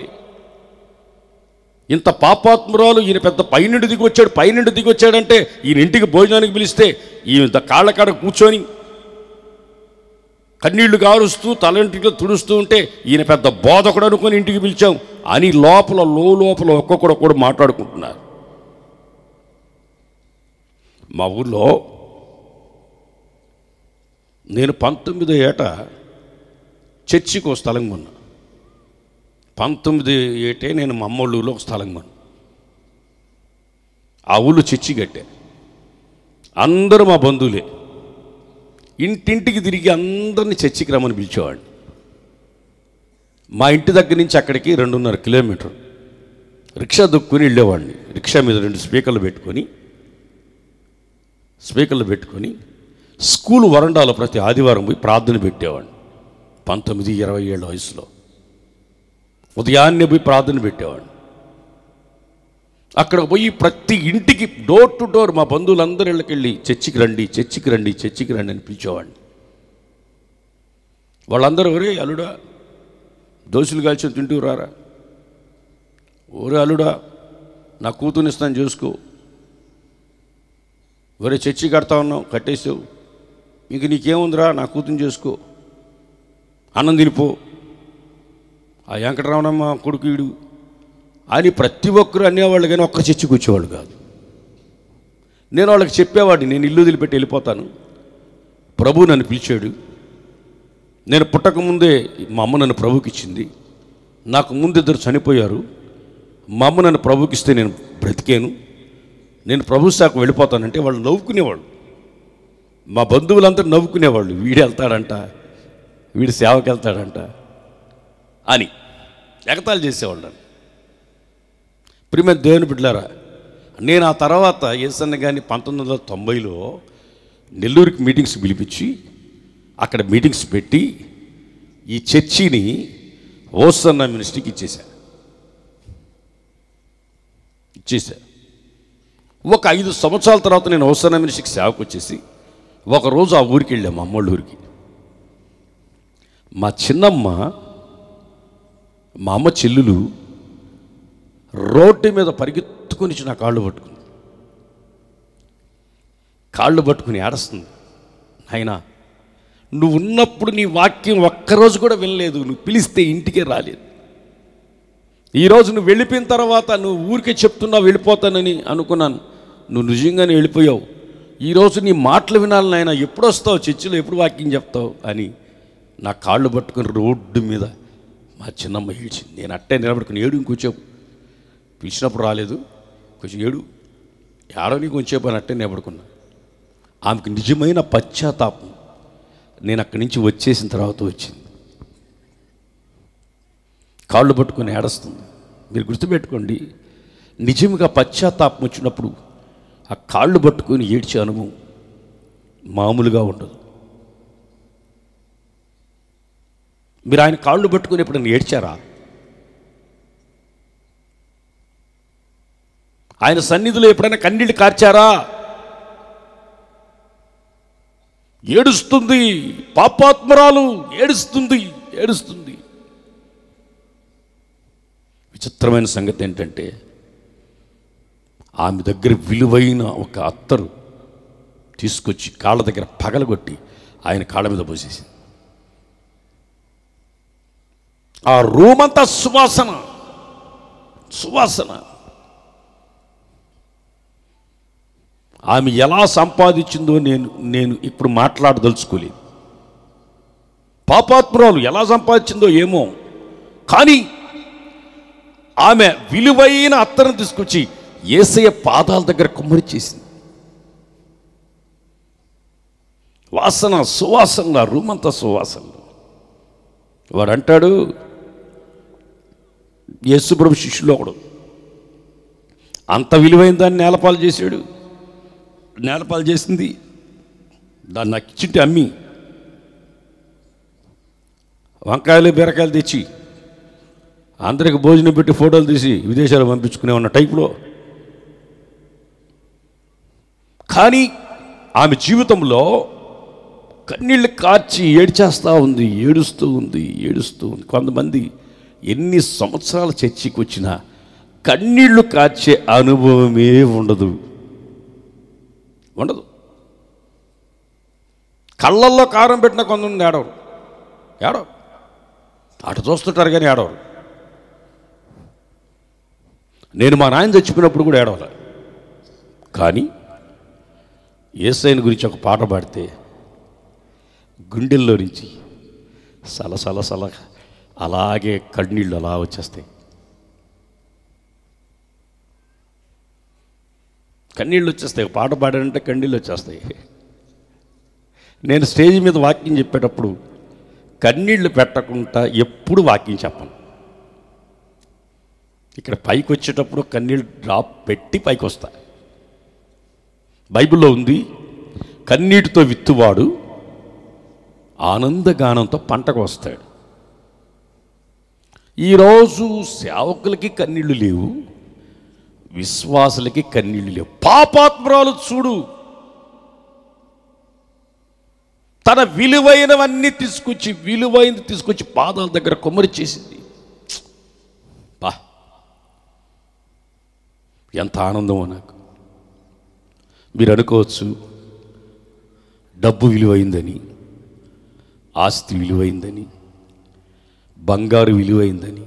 ఇంత పాపాత్మురాలు ఈయన పెద్ద పైనుండి దిగి వచ్చాడు పైనుండి దిగి వచ్చాడంటే ఈయన ఇంటికి భోజనానికి పిలిస్తే ఈయన కాళ్ళ కాడ కూర్చొని కన్నీళ్లు కారుస్తూ తలంటిలో తుడుస్తూ ఉంటే ఈయన పెద్ద బోధకుడు అనుకొని ఇంటికి పిలిచాం అని లోపల లో లోపల ఒక్కొక్కడు కూడా మాట్లాడుకుంటున్నారు మా ఊర్లో నేను పంతొమ్మిదో ఏట చర్చికి ఒక స్థలం కొన్నా పంతొమ్మిది ఏటే నేను మా అమ్మోళ్ళ ఊళ్ళో ఒక స్థలం కొన్నా ఆ ఊళ్ళో చర్చి కట్టే అందరూ మా బంధువులే ఇంటింటికి తిరిగి అందరిని చర్చికి రమ్మని పిలిచేవాడిని మా ఇంటి దగ్గర నుంచి అక్కడికి రెండున్నర కిలోమీటర్ రిక్షా దుక్కుని వెళ్ళేవాడిని రిక్షా మీద రెండు స్పీకర్లు పెట్టుకొని స్పీకర్లు పెట్టుకొని స్కూల్ వరండాలో ప్రతి ఆదివారం పోయి ప్రార్థన పెట్టేవాడిని పంతొమ్మిది ఇరవై ఏళ్ళ వయసులో ఉదయాన్నే పోయి ప్రార్థన పెట్టేవాడిని అక్కడ పోయి ప్రతి ఇంటికి డోర్ టు డోర్ మా బంధువులందరి ఇళ్ళకి వెళ్ళి చర్చికి రండి చర్చికి రండి చర్చికి రండి అని పిలిచేవాడిని వాళ్ళందరూ ఒరే అల్లుడా దోశలు కాల్చి తింటూ రారా ఒరే అల్లుడా నా కూతునిస్తాను చేసుకో ఒరే చర్చి కడతా ఉన్నావు కట్టేసావు ఇంక నీకేముందిరా నా కూతురు చేసుకో అన్నం తినిపో ఆ వెంకటరమణమ్మ కొడుకు వీడు అని ప్రతి ఒక్కరు అనేవాళ్ళు కానీ ఒక్క చర్చికి వచ్చేవాళ్ళు కాదు నేను వాళ్ళకి చెప్పేవాడిని నేను ఇల్లు వదిలిపెట్టి వెళ్ళిపోతాను ప్రభు నన్ను పిలిచాడు నేను పుట్టకముందే మా అమ్మ నన్ను ప్రభుకి ఇచ్చింది నాకు ముందు ఇద్దరు చనిపోయారు మా అమ్మ నన్ను ప్రభుకి ఇస్తే నేను బ్రతికాను నేను ప్రభు శాఖకు వెళ్ళిపోతానంటే వాళ్ళు నవ్వుకునేవాళ్ళు మా బంధువులందరూ నవ్వుకునేవాళ్ళు వీడు వెళ్తాడంట వీడు సేవకి వెళ్తాడంట అని ఎగతాళి చేసేవాళ్ళు నన్ను. ప్రియమైన దేవుని బిడ్డలారా నేను ఆ తర్వాత ఏసన్న గారిని పంతొమ్మిది వందల తొంభైలో నెల్లూరుకి మీటింగ్స్ పిలిపించి అక్కడ మీటింగ్స్ పెట్టి ఈ చర్చిని ఓసన్న మినిస్ట్రీకి ఇచ్చేశా ఇచ్చేశా ఒక ఐదు సంవత్సరాల తర్వాత నేను ఓసన్న మినిస్ట్రీకి సేవకు వచ్చేసి ఒకరోజు ఆ ఊరికి వెళ్ళాం మా అమ్మోళ్ళ ఊరికి మా చిన్నమ్మ మా అమ్మ చెల్లులు రోడ్డు మీద పరిగెత్తుకొని వచ్చి నా కాళ్ళు పట్టుకుంది కాళ్ళు పట్టుకుని ఏడుస్తుంది నాయనా నువ్వు ఉన్నప్పుడు నీ వాక్యం ఒక్కరోజు కూడా వినలేదు నువ్వు పిలిస్తే ఇంటికే రాలేదు ఈరోజు నువ్వు వెళ్ళిపోయిన తర్వాత నువ్వు ఊరికే చెప్తున్నావు వెళ్ళిపోతానని అనుకున్నాను నువ్వు నిజంగానే వెళ్ళిపోయావు ఈరోజు నీ మాటలు వినాలి నాయన ఎప్పుడు వస్తావు చర్చిలో ఎప్పుడు వాక్యం చెప్తావు అని నా కాళ్ళు పట్టుకుని రోడ్డు మీద మా చిన్నమ్మ ఏడ్చింది నేను అట్టే నిలబడుకుని ఏడు ఇంకొచ్చావు పిలిచినప్పుడు రాలేదు కొంచెం ఏడు ఏడవని కొంచెం పని అట్టే నేను పడుకున్నా ఆమెకు నిజమైన పశ్చాత్తాపం నేను అక్కడి నుంచి వచ్చేసిన తర్వాత వచ్చింది కాళ్ళు పట్టుకొని ఏడుస్తుంది మీరు గుర్తుపెట్టుకోండి నిజంగా పశ్చాత్తాపం వచ్చినప్పుడు ఆ కాళ్ళు పట్టుకొని ఏడ్చే అనుభవం మామూలుగా ఉండదు మీరు ఆయన కాళ్ళు పట్టుకొని ఎప్పుడైనా ఏడ్చారా ఆయన సన్నిధిలో ఎప్పుడైనా కన్నీళ్ళు కార్చారా ఏడుస్తుంది పాపాత్మరాలు ఏడుస్తుంది ఏడుస్తుంది విచిత్రమైన సంగతి ఏంటంటే ఆమె దగ్గర విలువైన ఒక అత్తరు తీసుకొచ్చి కాళ్ళ దగ్గర పగలగొట్టి ఆయన కాళ్ళ మీద పోసేసింది ఆ రూమ్ అంతా సువాసన సువాసన ఆమె ఎలా సంపాదించిందో నేను నేను ఇప్పుడు మాట్లాడదలుచుకోలేదు పాపాత్మురాలు ఎలా సంపాదించిందో ఏమో కానీ ఆమె విలువైన అత్తను తీసుకొచ్చి ఏసయ్య పాదాల దగ్గర కుమ్మరిచేసింది వాసన సువాసన రూమ్ అంతా సువాసన వాడు అంటాడు యేసుప్రభు శిష్యులు ఒకడు అంత విలువైన దాన్ని నేలపాలు చేశాడు నేలపాలు చేసింది దాన్ని నాకు ఇచ్చింటే అమ్మి వంకాయలు బీరకాయలు తెచ్చి అందరికి భోజనం పెట్టి ఫోటోలు తీసి విదేశాలు పంపించుకునే ఉన్న టైపులో కానీ ఆమె జీవితంలో కన్నీళ్ళు కార్చి ఏడ్చేస్తూ ఉంది ఏడుస్తూ ఉంది ఏడుస్తూ ఉంది కొంతమంది ఎన్ని సంవత్సరాల చర్చికి వచ్చినా కన్నీళ్లు కార్చే అనుభవమే ఉండదు ఉండదు కళ్ళల్లో కారం పెట్టిన కొంతమంది ఏడవరు ఏడవరు అటు చూస్తుంటారు కానీ ఏడవరు నేను మా నాయన చచ్చిపోయినప్పుడు కూడా ఏడవలే కానీ ఏసైన గురించి ఒక పాట పాడితే గుండెల్లో నుంచి సలసల సల అలాగే కన్నీళ్ళు అలా వచ్చేస్తాయి కన్నీళ్ళు వచ్చేస్తాయి పాట పాడానంటే కన్నీళ్ళు వచ్చేస్తాయి నేను స్టేజ్ మీద వాక్యం చెప్పేటప్పుడు కన్నీళ్లు పెట్టకుండా ఎప్పుడు వాక్యం చెప్పను ఇక్కడ పైకి వచ్చేటప్పుడు కన్నీళ్ళు డ్రాప్ పెట్టి పైకి వస్తా బైబిల్లో ఉంది కన్నీటితో విత్తువాడు ఆనందగానంతో పంటకు వస్తాడు ఈరోజు సేవకులకి కన్నీళ్లు లేవు విశ్వాసులకి కన్నీళ్లు లేవు పాపాత్మరాలు చూడు తన విలువైనవన్నీ తీసుకొచ్చి విలువైనది తీసుకొచ్చి పాదాల దగ్గర కొమ్మరి చేసింది బా ఎంత ఆనందమో నాకు మీరు అనుకోవచ్చు డబ్బు విలువైందని ఆస్తి విలువైందని బంగారు విలువైందని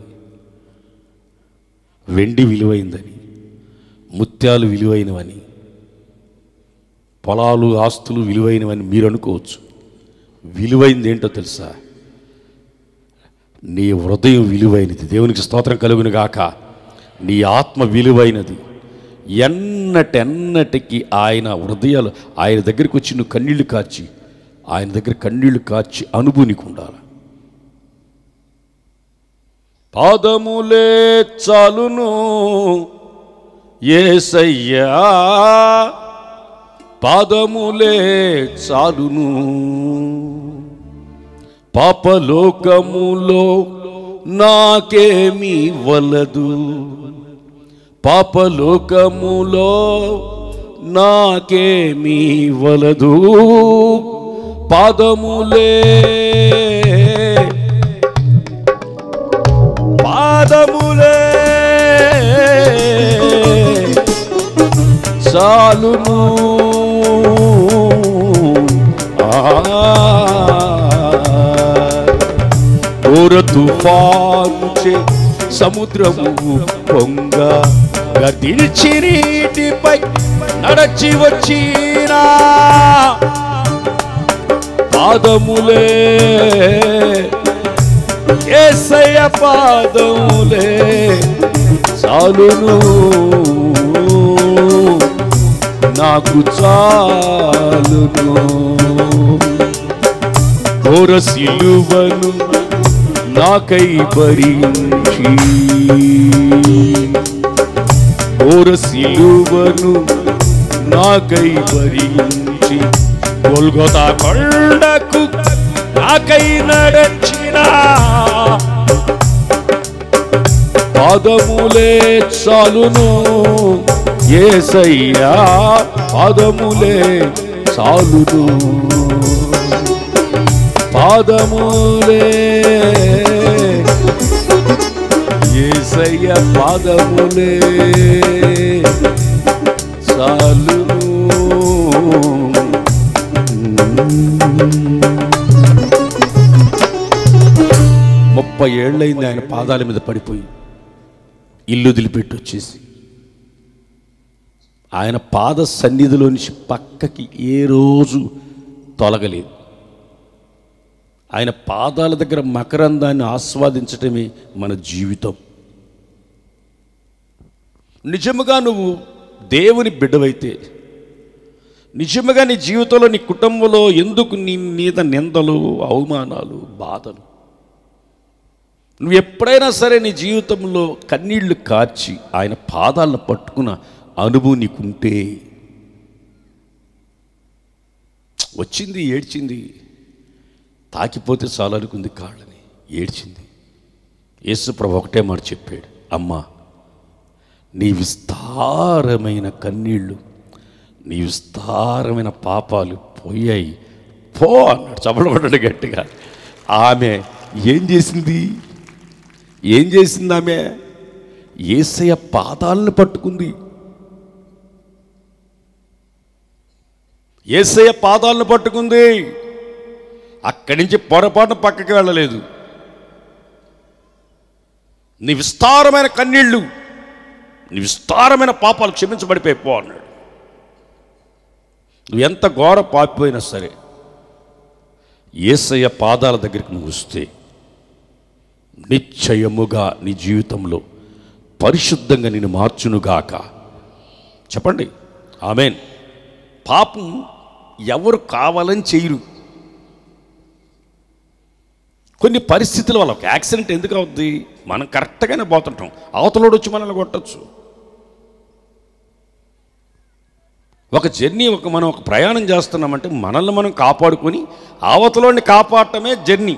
వెండి విలువైందని ముత్యాలు విలువైనవని పొలాలు ఆస్తులు విలువైనవని మీరు అనుకోవచ్చు విలువైంది ఏంటో తెలుసా నీ హృదయం విలువైనది దేవునికి స్తోత్రం కలుగును గాక నీ ఆత్మ విలువైనది ఎన్నటెన్నటికి ఆయన హృదయాలు ఆయన దగ్గరికి వచ్చి నువ్వు కన్నీళ్లు కార్చి ఆయన దగ్గర కన్నీళ్లు కార్చి అనుభూనికి ఉండాలి పాదములే చాలును ఏసయ్యా పాదములే చాలును పాపలోకములో నాకేమీ వలదు పాపలోకములో నాకేమీ వలదు పాదములే పాదములే చాలును ఘోర తుఫానుచే సముద్రము పొంగ గదిల్చి నీటిపై నడచి వచ్చినా పాదములే ఏసయ్య పాదములే చాలును నాకు చాలును ఘోర సిలువను నాకై భరించి ఘోర సిలువను నాకై భరించి గొల్గొతా కొండకు నాకై నడచిన పాదములే చాలును ఏసయ్యా పాదములే చాలును పాదములే ఏసయ్య పాదములే చాలును ముప్పై ఏళ్ళైంది ఆయన పాదాల మీద పడిపోయి ఇల్లు వదిలిపెట్టి వచ్చేసి ఆయన పాద సన్నిధిలో నుంచి పక్కకి ఏ రోజు తొలగలేదు ఆయన పాదాల దగ్గర మకరందాన్ని ఆస్వాదించటమే మన జీవితం నిజముగా నువ్వు దేవుని బిడ్డవైతే నిజముగా నీ జీవితంలో నీ కుటుంబంలో ఎందుకు నీ మీద నిందలు అవమానాలు బాధలు నువ్వు ఎప్పుడైనా సరే నీ జీవితంలో కన్నీళ్లు కార్చి ఆయన పాదాలను పట్టుకున్న అనుభవం నీకుంటే వచ్చింది ఏడ్చింది తాకిపోతే చాలు అనుకుంది కాళ్ళని ఏడ్చింది యేసుప్రభు ఒకటే మాట చెప్పాడు అమ్మా నీ విస్తారమైన కన్నీళ్ళు నీ విస్తారమైన పాపాలు పోయాయి పో అన్నాడు చపలపడ్డాడు గట్టిగా ఆమె ఏం చేసింది ఏం చేసింది ఆమె ఏసయ్య పాదాలను పట్టుకుంది ఏసయ్య పాదాలను పట్టుకుంది అక్కడి నుంచి పొరపాటున పక్కకి వెళ్ళలేదు నీ విస్తారమైన కన్నీళ్ళు నీ విస్తారమైన పాపాలు క్షమించబడిపోయి పో అన్నాడు నువ్వు ఎంత ఘోర పాపిపోయినా సరే ఏసయ్య పాదాల దగ్గరికి నువ్వు వస్తే నిశ్చయముగా నీ జీవితంలో పరిశుద్ధంగా నేను మార్చునుగాక చెప్పండి ఆమెన్ పాపం ఎవరు కావాలని చేయరు కొన్ని పరిస్థితుల వల్ల ఒక యాక్సిడెంట్ ఎందుకు అవుద్ది మనం కరెక్ట్గానే పోతుంటాం అవతలోడు వచ్చి మనల్ని కొట్టచ్చు ఒక జర్నీ ఒక మనం ఒక ప్రయాణం చేస్తున్నామంటే మనల్ని మనం కాపాడుకొని అవతలోని కాపాడటమే జర్నీ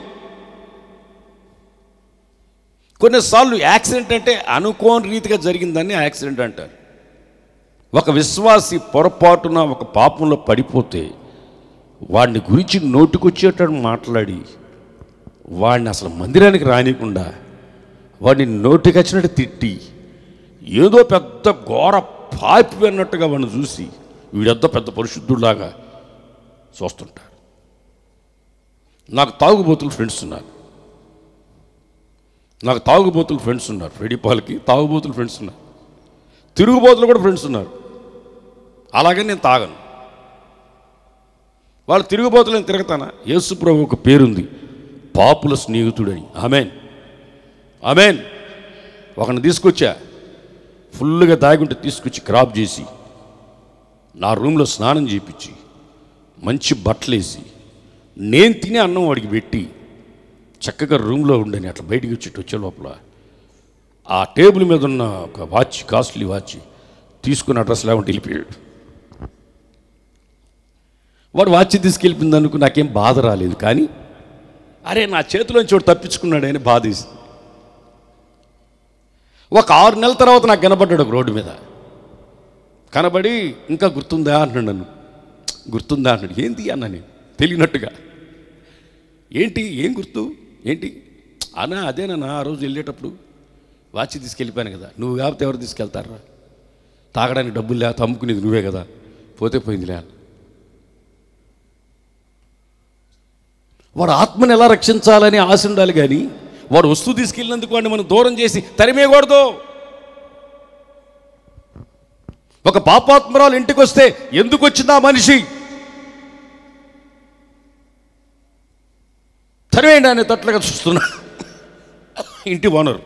కొన్నిసార్లు యాక్సిడెంట్ అంటే అనుకోని రీతిగా జరిగిందని యాక్సిడెంట్ అంటారు ఒక విశ్వాసి పొరపాటున ఒక పాపంలో పడిపోతే వాడిని గురించి నోటుకొచ్చేటట్టు మాట్లాడి వాడిని అసలు మందిరానికి రానికుండా వాడిని నోటికి వచ్చినట్టు తిట్టి ఏదో పెద్ద ఘోర పాపి అన్నట్టుగా వాడిని చూసి వీడెద్దో పెద్ద పరిశుద్ధుడిలాగా చూస్తుంటారు నాకు తాగుబోతులు ఫ్రెండ్స్ ఉన్నారు నాకు తాగుబోతులు ఫ్రెండ్స్ ఉన్నారు ఫ్రెడీపాల్కి తాగుబోతులు ఫ్రెండ్స్ ఉన్నారు తిరుగుబోతులు కూడా ఫ్రెండ్స్ ఉన్నారు అలాగే నేను తాగను వాళ్ళు తిరుగుబోతులు నేను తిరుగుతానా యేసుప్రభు ఒక పేరుంది పాపుల స్నేహితుడని ఆమెన్ ఆమెన్ ఒకరిని తీసుకొచ్చా ఫుల్గా దాగుంటే తీసుకొచ్చి క్రాప్ చేసి నా రూమ్లో స్నానం చేయించి మంచి బట్టలు వేసి నేను తినే అన్నం వాడికి పెట్టి చక్కగా రూమ్లో ఉండని అట్లా బయటికి వచ్చి వచ్చే లోపల ఆ టేబుల్ మీద ఉన్న ఒక వాచ్ కాస్ట్లీ వాచ్ తీసుకున్న అడ్రస్ లేకుంటే వెళ్ళిపోయాడు వాడు వాచ్ తీసుకెళ్ళిపోయింది అనుకు నాకేం బాధ రాలేదు కానీ అరే నా చేతిలోంచి వాడు తప్పించుకున్నాడు అని బాధేసింది ఒక ఆరు నెలల తర్వాత నాకు కనబడ్డాడు ఒక రోడ్డు మీద కనబడి ఇంకా గుర్తుందా అంటున్నాడు నన్ను గుర్తుందా అన్నాడు ఏంటి అన్నా నేను తెలియనట్టుగా ఏంటి ఏం గుర్తు ఏంటి అన్నా అదేనన్నా ఆ రోజు వెళ్ళేటప్పుడు వాచి తీసుకెళ్ళిపోయాను కదా నువ్వు కాబట్టి ఎవరు తీసుకెళ్తారా తాగడానికి డబ్బులు లేక అమ్ముకునేది నువ్వే కదా పోతే పోయిందిలే అన్న వాడు ఆత్మని ఎలా రక్షించాలని ఆశ ఉండాలి కానీ వాడు వస్తువు తీసుకెళ్ళినందుకు వాడిని మనం దూరం చేసి తరిమేయకూడదు ఒక పాపాత్మరాలు ఇంటికి వస్తే ఎందుకు వచ్చిందా మనిషి తరివేయండి అనే తట్లుగా చూస్తున్నా ఇంటి ఓనర్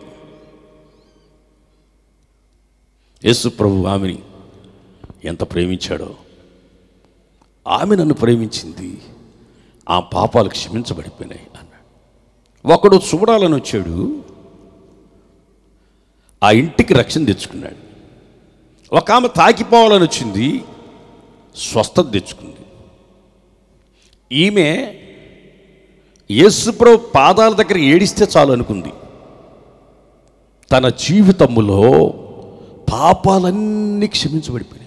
యేసు ప్రభు ఆమెని ఎంత ప్రేమించాడో ఆమె నన్ను ప్రేమించింది ఆ పాపాలు క్షమించబడిపోయినాయి అన్నాడు ఒకడు చూడాలని వచ్చాడు ఆ ఇంటికి రక్షణ తెచ్చుకున్నాడు ఒక ఆమె తాకిపోవాలని వచ్చింది స్వస్థత తెచ్చుకుంది ఈమె యేసుప్రభు పాదాల దగ్గర ఏడిస్తే చాలు అనుకుంది తన జీవితములో పాపాలన్నీ క్షమించబడిపోయినాయి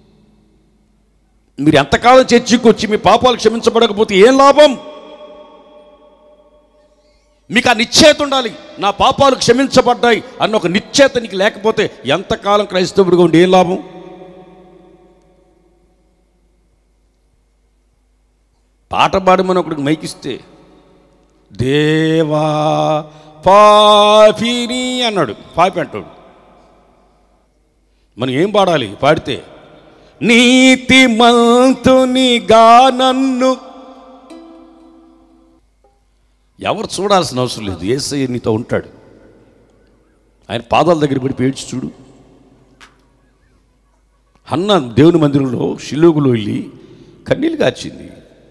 మీరు ఎంతకాలం చర్చికి వచ్చి మీ పాపాలు క్షమించబడకపోతే ఏం లాభం మీకు ఆ నిశ్చేత ఉండాలి నా పాపాలు క్షమించబడ్డాయి అన్న ఒక నిశ్చేత నీకు లేకపోతే ఎంతకాలం క్రైస్తవుడిగా ఉండి ఏం లాభం పాట పాడమని ఒకడికి మైకిస్తే దేవా పాపిని అన్నాడు పాపి అంటాడు మనం ఏం పాడాలి పాడితే నీతి మంతునిగా నన్ను ఎవరు చూడాల్సిన అవసరం లేదు ఏసయ్య నీతో ఉంటాడు ఆయన పాదాల దగ్గర పడి పేడ్చి చూడు అన్న దేవుని మందిరంలో షిలోగులో వెళ్ళి కన్నీళ్ళు కాచింది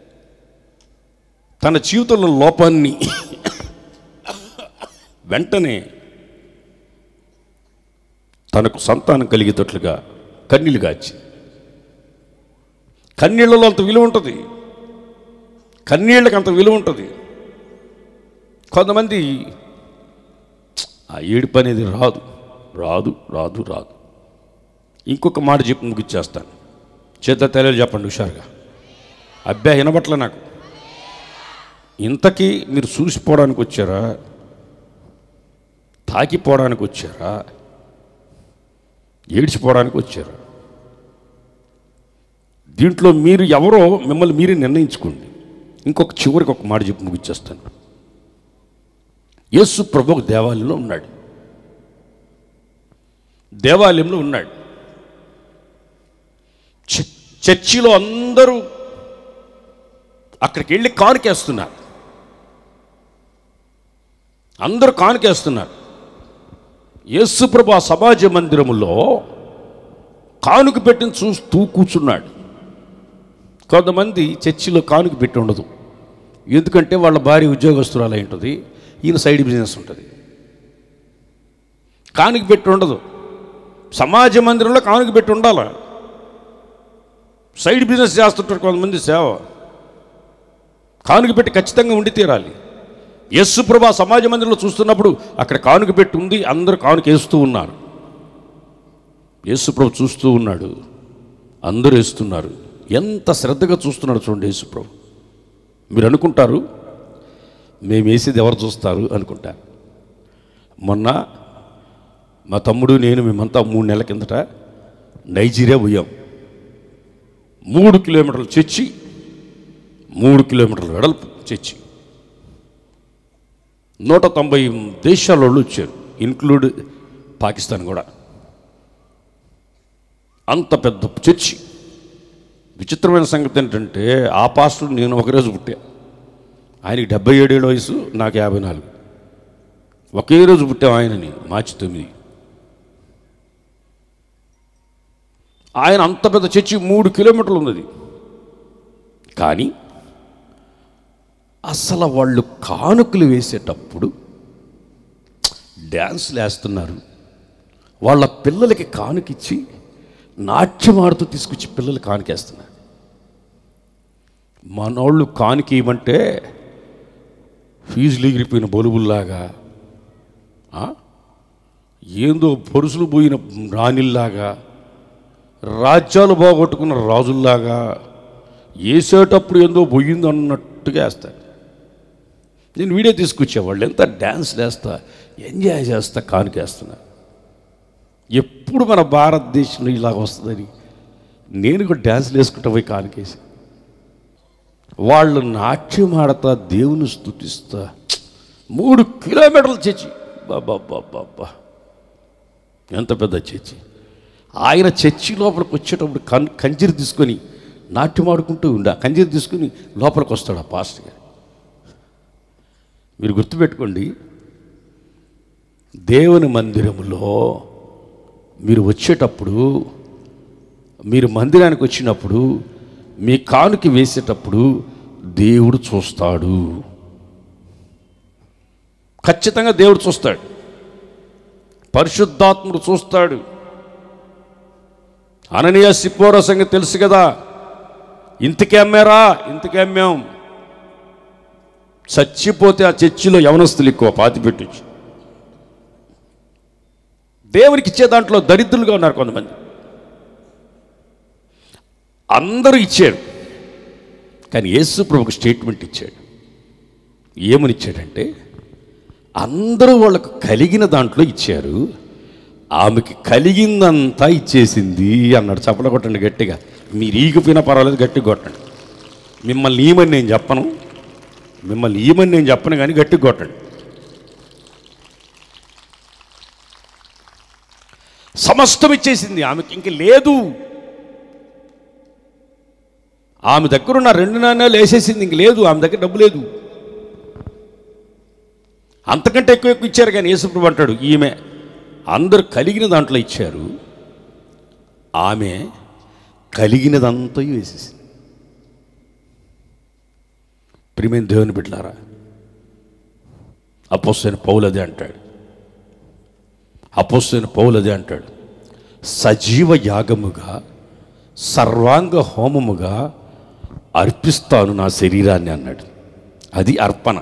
తన జీవితంలో లోపాన్ని వెంటనే తనకు సంతానం కలిగేటట్లుగా కన్నీళ్ళు కాచి కన్నీళ్లలో అంత విలువ ఉంటుంది కన్నీళ్ళకి అంత విలువ ఉంటుంది కొంతమంది ఆ ఏడుపు అనేది రాదు రాదు రాదు రాదు ఇంకొక మాట చెప్పి ముగిచ్చేస్తాను చేత తెలియదు చెప్పండి హుషారుగా అబ్బా వినబట్ల నాకు ఇంతకీ మీరు చూసిపోవడానికి వచ్చారా తాకిపోవడానికి వచ్చారా ఏడ్చిపోవడానికి వచ్చారా దీంట్లో మీరు ఎవరో మిమ్మల్ని మీరే నిర్ణయించుకోండి ఇంకొక చివరికి ఒక మాట చెప్పి ముగిచ్చేస్తాను యేసు ప్రభు ఒక దేవాలయంలో ఉన్నాడు దేవాలయంలో ఉన్నాడు చ- చర్చిలో అందరూ అక్కడికి వెళ్ళి కానుకేస్తున్నారు అందరూ కానుకేస్తున్నారు యేసుప్రభు ఆ సమాజ మందిరములో కానుక పెట్టిన చూస్తూ కూర్చున్నాడు కొంతమంది చర్చిలో కానుక పెట్టి ఉండదు ఎందుకంటే వాళ్ళ భార్య ఉద్యోగస్తురాలు అయి ఉంటుంది ఈయన సైడ్ బిజినెస్ ఉంటుంది కానుక పెట్టి ఉండదు సమాజ మందిరంలో కానుక పెట్టి ఉండాలి సైడ్ బిజినెస్ చేస్తుంటారు కొంతమంది సేవ కానుక పెట్టి ఖచ్చితంగా ఉండి తీరాలి యస్సు ప్రభా సమాజ మందిరంలో చూస్తున్నప్పుడు అక్కడ కానుక పెట్టి ఉంది అందరూ కానుక వేస్తూ ఉన్నారు యేసుప్రభు చూస్తూ ఉన్నాడు అందరూ వేస్తున్నారు ఎంత శ్రద్ధగా చూస్తున్నాడు చూడండి యేసుప్రభు మీరు అనుకుంటారు మేము వేసేది ఎవరు చూస్తారు అనుకుంటారు మొన్న మా తమ్ముడు నేను మేమంతా మూడు నెలల కిందట నైజీరియా పోయాం మూడు కిలోమీటర్లు చర్చి మూడు కిలోమీటర్ల వెడల్పు చర్చి నూట తొంభై దేశాల వాళ్ళు వచ్చారు ఇన్క్లూడ్ పాకిస్తాన్ కూడా అంత పెద్ద చర్చి విచిత్రమైన సంగతి ఏంటంటే ఆ పాస్టర్ నేను ఒకరోజు పుట్టా ఆయనకి డెబ్బై ఏడేళ్ళ వయసు నాకు యాభై నాలుగు ఒకే రోజు పుట్టాం ఆయనని మార్చి తొమ్మిది ఆయన అంత పెద్ద చర్చి మూడు కిలోమీటర్లు ఉన్నది కానీ అసలు వాళ్ళు కానుకలు వేసేటప్పుడు డ్యాన్స్లు వేస్తున్నారు వాళ్ళ పిల్లలకి కానుకిచ్చి నాట్యం ఆడుతూ తీసుకొచ్చి పిల్లలు కానుకేస్తున్నారు మనోళ్ళు కానుక ఇవ్వమంటే ఫీజులు ఎగిరిపోయిన బొలుబుల్లాగా ఆ? ఏందో పొరుసులు పోయిన రాణిల్లాగా రాజ్యాలు పోగొట్టుకున్న రాజుల్లాగా వేసేటప్పుడు ఏందో పోయింది అన్నట్టుగా వేస్తారు నేను వీడియో తీసుకొచ్చా వాళ్ళు ఎంత డ్యాన్స్ వేస్తా ఎంజాయ్ చేస్తా కానుకేస్తున్నా ఎప్పుడు మన భారతదేశంలో ఇలాగ వస్తుందని నేను కూడా డ్యాన్స్లు వేసుకుంటా పోయి కానుకేసి వాళ్ళు నాట్యం ఆడతా దేవుని స్థుతిస్తా మూడు కిలోమీటర్లు చర్చి బాబా బాబా ఎంత పెద్ద చర్చి ఆయన చర్చి లోపలికి వచ్చేటప్పుడు కన్ కంజీరు తీసుకొని నాట్యం ఆడుకుంటూ ఉండ కంజీరు తీసుకొని లోపలికి వస్తాడు ఆ పాస్టర్ గారు మీరు గుర్తుపెట్టుకోండి దేవుని మందిరములో మీరు వచ్చేటప్పుడు మీరు మందిరానికి వచ్చినప్పుడు మీ కానుక వేసేటప్పుడు దేవుడు చూస్తాడు ఖచ్చితంగా దేవుడు చూస్తాడు పరిశుద్ధాత్ముడు చూస్తాడు అననీయ సిప్పోర సంగతి తెలుసు కదా ఇంతకే అమ్మారా ఇంతకే అమ్మాం చచ్చిపోతే ఆ చర్చిలో యవనస్తులు ఎక్కువ పాతి పెట్టచ్చు దేవునికి ఇచ్చే దాంట్లో దరిద్రులుగా ఉన్నారు కొంతమంది అందరూ ఇచ్చారు కానీ యేసు ప్రభుకు స్టేట్మెంట్ ఇచ్చాడు ఏమని ఇచ్చాడంటే అందరూ వాళ్ళకు కలిగిన దాంట్లో ఇచ్చారు ఆమెకి కలిగిందంతా ఇచ్చేసింది అన్నాడు చప్పట కొట్టండి గట్టిగా మీరు ఈగిపోయినా పర్వాలేదు గట్టిగా కొట్టండి మిమ్మల్ని ఈమని నేను చెప్పను మిమ్మల్ని ఈమని నేను చెప్పను కానీ గట్టిగా కొట్టండి సమస్తం ఇచ్చేసింది ఆమెకి ఇంక లేదు ఆమె దగ్గర ఉన్న రెండు నాణ్యాలు వేసేసింది ఇంక లేదు ఆమె దగ్గర డబ్బు లేదు అంతకంటే ఎక్కువ ఎక్కువ ఇచ్చారు కానీ యేసుప్రభు అంటాడు ఈమె అందరు కలిగిన దాంట్లో ఇచ్చారు ఆమె కలిగినదంతా వేసేసింది ప్రియమైన దేవుని బిడ్డలారా అపోస్తైన పౌలు అదే అంటాడు అపోస్తైన పౌలు అదే అంటాడు సజీవ యాగముగా సర్వాంగ హోమముగా అర్పిస్తాను నా శరీరాన్ని అన్నాడు అది అర్పణ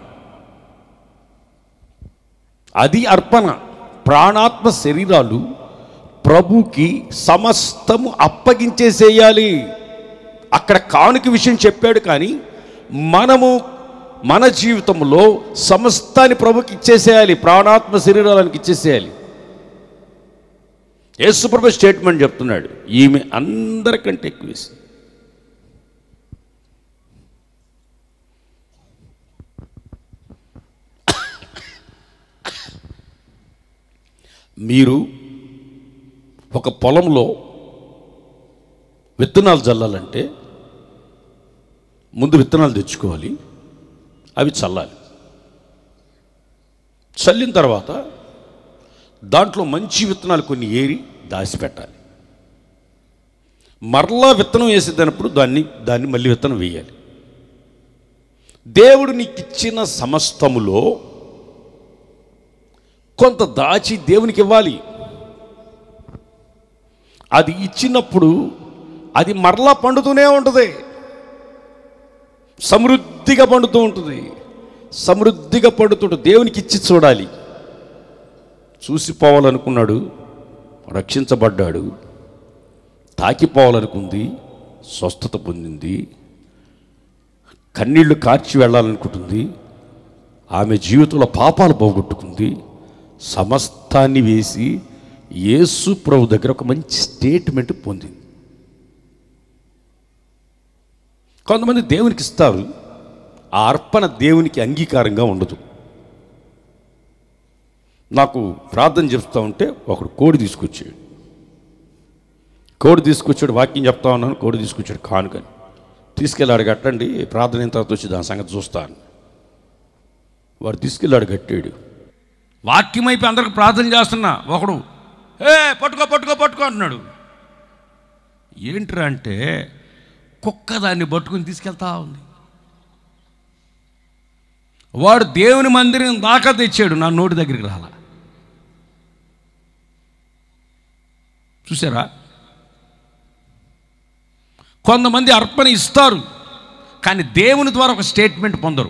అది అర్పణ ప్రాణాత్మ శరీరాలు ప్రభుకి సమస్తము అప్పగించేసేయాలి అక్కడ కానుక విషయం చెప్పాడు కానీ మనము మన జీవితంలో సమస్తాన్ని ప్రభుకి ఇచ్చేసేయాలి ప్రాణాత్మ శరీరాలకు ఇచ్చేసేయాలి యేసుప్రభు స్టేట్మెంట్ చెప్తున్నాడు ఈమె అందరికంటే ఎక్కువ ఇస్తుంది. మీరు ఒక పొలంలో విత్తనాలు చల్లాలంటే ముందు విత్తనాలు తెచ్చుకోవాలి అవి చల్లాలి చల్లిన తర్వాత దాంట్లో మంచి విత్తనాలు కొన్ని ఏరి దాచిపెట్టాలి మరలా విత్తనం వేసేటప్పుడు దాన్ని దాన్ని మళ్ళీ విత్తనం వేయాలి దేవుడు నీకు ఇచ్చిన సమస్తములో కొంత దాచి దేవునికి ఇవ్వాలి అది ఇచ్చినప్పుడు అది మరలా పండుతూనే ఉంటుంది సమృద్ధిగా పండుతూ ఉంటుంది సమృద్ధిగా పండుతుంటుంది దేవునికి ఇచ్చి చూడాలి చూసిపోవాలనుకున్నాడు రక్షించబడ్డాడు తాకిపోవాలనుకుంది స్వస్థత పొందింది కన్నీళ్లు కార్చి వెళ్ళాలనుకుంటుంది ఆమె జీవితంలో పాపాలు పోగొట్టుకుంది సమస్తాన్ని వేసి యేసు ప్రభు దగ్గర ఒక మంచి స్టేట్మెంట్ పొందింది కొంతమంది దేవునికి ఇస్తారు ఆ అర్పణ దేవునికి అంగీకారంగా ఉండదు నాకు ప్రార్థన చెప్తా ఉంటే ఒకడు కోడి తీసుకొచ్చాడు కోడి తీసుకొచ్చాడు వాక్యం చెప్తా ఉన్నాను కోడి తీసుకొచ్చాడు కానుకని తీసుకెళ్ళాడు కట్టండి ప్రార్థన అయిన తర్వాత వచ్చి దాని సంగతి చూస్తాను వాడు తీసుకెళ్ళాడు కట్టాడు వాక్యం అయిపోయి అందరికి ప్రార్థన చేస్తున్నా ఒకడు ఏ పట్టుకో పట్టుకో పట్టుకో అంటున్నాడు ఏంట్రా అంటే కుక్క దాన్ని పట్టుకుని తీసుకెళ్తా ఉంది వాడు దేవుని మందిరం దాకా తెచ్చాడు నా నోటి దగ్గరికి రాలా చూసారా కొంతమంది అర్పణ ఇస్తారు కానీ దేవుని ద్వారా ఒక స్టేట్మెంట్ పొందరు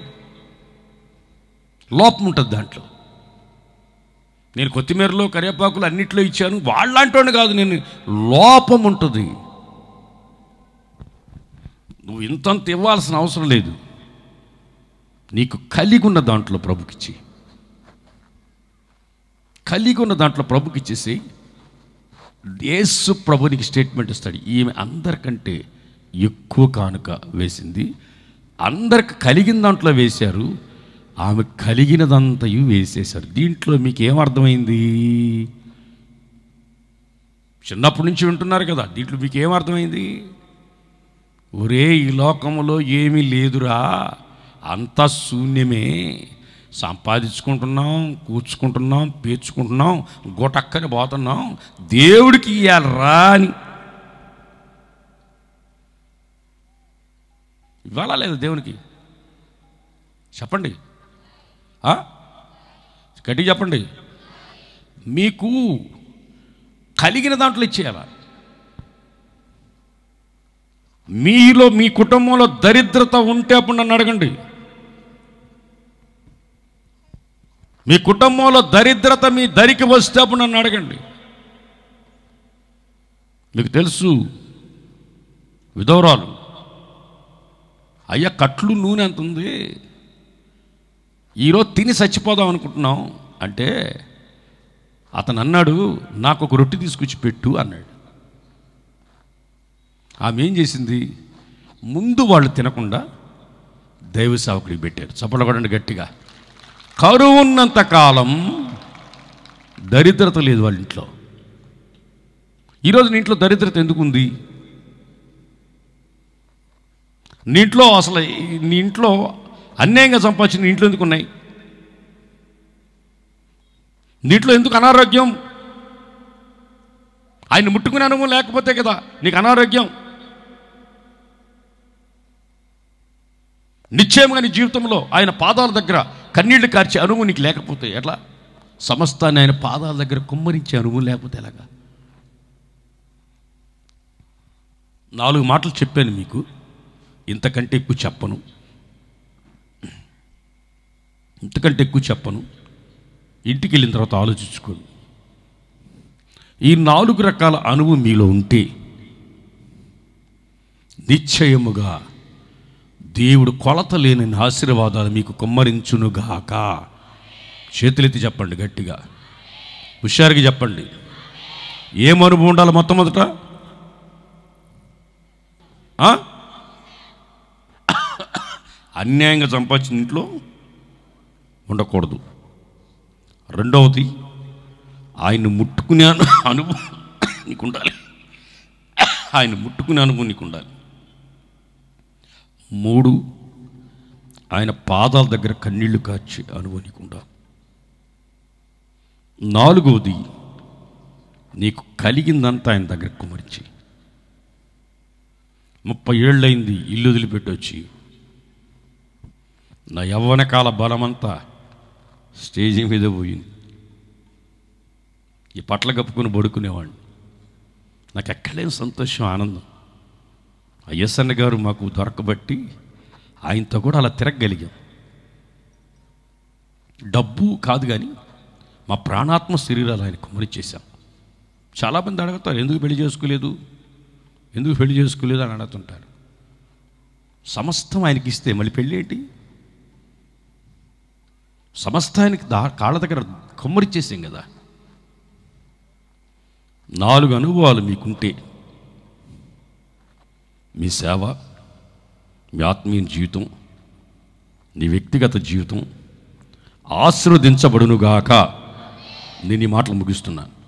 లోపం ఉంటుంది దాంట్లో నేను కొత్తిమీరలో కరివేపాకులు అన్నిట్లో ఇచ్చాను వాళ్ళంటోని కాదు నేను లోపం ఉంటుంది నువ్వు ఇంతంత ఇవ్వాల్సిన అవసరం లేదు నీకు కలిగి ఉన్న దాంట్లో ప్రభుకిచ్చి కలిగి ఉన్న దాంట్లో ప్రభుకి ఇచ్చేసి యేసు ప్రభునికి స్టేట్మెంట్ ఇస్తాడు ఈమె అందరికంటే ఎక్కువ కానుక వేసింది అందరికి కలిగిన దాంట్లో వేశారు ఆమె కలిగినదంతయు వేసేశారు దీంట్లో మీకు ఏమర్థమైంది చిన్నప్పటి నుంచి వింటున్నారు కదా దీంట్లో మీకు ఏమర్థమైంది ఒరే ఈ లోకంలో ఏమీ లేదురా అంతా శూన్యమే సంపాదించుకుంటున్నాం కూర్చుకుంటున్నాం పేర్చుకుంటున్నాం గొటక్కని పోతున్నాం దేవుడికి ఇవ్వాలి రా అని ఇవ్వాలా లేదు దేవునికి చెప్పండి ఆ? గట్టిగా చెప్పండి మీకు కలిగిన దాంట్లో ఇచ్చేయాల మీలో మీ కుటుంబంలో దరిద్రత ఉంటే అప్పుడు నన్ను అడగండి మీ కుటుంబంలో దరిద్రత మీ దరికి వస్తే అప్పుడు నన్ను అడగండి మీకు తెలుసు విధవరాలు అయ్యా కట్లు నూనె ఎంత ఉంది ఈరోజు తిని చచ్చిపోదాం అనుకుంటున్నాం అంటే అతను అన్నాడు నాకు ఒక రొట్టె తీసుకొచ్చి పెట్టు అన్నాడు ఆమె ఏం చేసింది ముందు వాళ్ళు తినకుండా దైవ సేవకుడికి పెట్టారు చప్పలపడండి గట్టిగా కరువు ఉన్నంత కాలం దరిద్రత లేదు వాళ్ళ ఇంట్లో ఈరోజు నీ ఇంట్లో దరిద్రత ఎందుకు ఉంది నీ ఇంట్లో అసలు ఈ- నీ ఇంట్లో అన్యాయంగా సంపాదించిన నీ ఇంట్లో ఎందుకు ఉన్నాయి నీటిలో ఎందుకు అనారోగ్యం ఆయన ముట్టుకునే అనుభవం లేకపోతే కదా నీకు అనారోగ్యం నిశ్చయంగా నీ జీవితంలో ఆయన పాదాల దగ్గర కన్నీళ్లు కార్చే అనుభవం నీకు లేకపోతే ఎట్లా సమస్తాన్ని ఆయన పాదాల దగ్గర కుమ్మరించే అనుభవం లేకపోతే ఎలాగా నాలుగు మాటలు చెప్పాను మీకు ఇంతకంటే ఎక్కువ చెప్పను ఇంతకంటే ఎక్కువ చెప్పను ఇంటికి వెళ్ళిన తర్వాత ఆలోచించుకోండి ఈ నాలుగు రకాల అనుభవం మీలో ఉంటే నిశ్చయముగా దేవుడు కొలత లేని ఆశీర్వాదాలు మీకు కుమ్మరించునుగాక చేతులెత్తి చెప్పండి గట్టిగా హుషారుగా చెప్పండి ఏం అనుభవం ఉండాలి మొట్టమొదట ఆ? అన్యాయంగా సంపాదించిన ఇంట్లో ఉండకూడదు రెండవది ఆయన ముట్టుకునే అను- అనుభవం నీకు ఉండాలి ఆయన ముట్టుకునే అనుభవం నీకు ఉండాలి మూడు ఆయన పాదాల దగ్గర కన్నీళ్లు కార్చి అనుభవం నీకు ఉండాలి నాలుగవది నీకు కలిగిందంతా ఆయన దగ్గర కుమరించి ముప్పై ఏళ్ళైంది ఇల్లు వదిలిపెట్టి వచ్చి నా యవ్వన కాల బలమంతా స్టేజి మీద పోయింది ఈ పట్ల కప్పుకొని పడుకునేవాడిని నాకు ఎక్కడలేని సంతోషం ఆనందం అయ్యసన్న గారు మాకు దొరకబట్టి ఆయనతో కూడా అలా తిరగగలిగాం డబ్బు కాదు కానీ మా ప్రాణాత్మ శరీరాలు ఆయన కుమరిచేశాం చాలామంది అడుగుతారు ఎందుకు పెళ్లి చేసుకోలేదు ఎందుకు పెళ్లి చేసుకోలేదు అని అడుగుతుంటారు సమస్తం ఆయనకి ఇస్తే మళ్ళీ పెళ్ళి ఏంటి సమస్తానికి దా కాళ్ళ దగ్గర కొమ్మరిచ్చేసాం కదా నాలుగు అనుభవాలు మీకుంటే మీ సేవ మీ ఆత్మీయ జీవితం నీ వ్యక్తిగత జీవితం ఆశీర్వదించబడునుగాక నేను ఈ మాటలు ముగిస్తున్నాను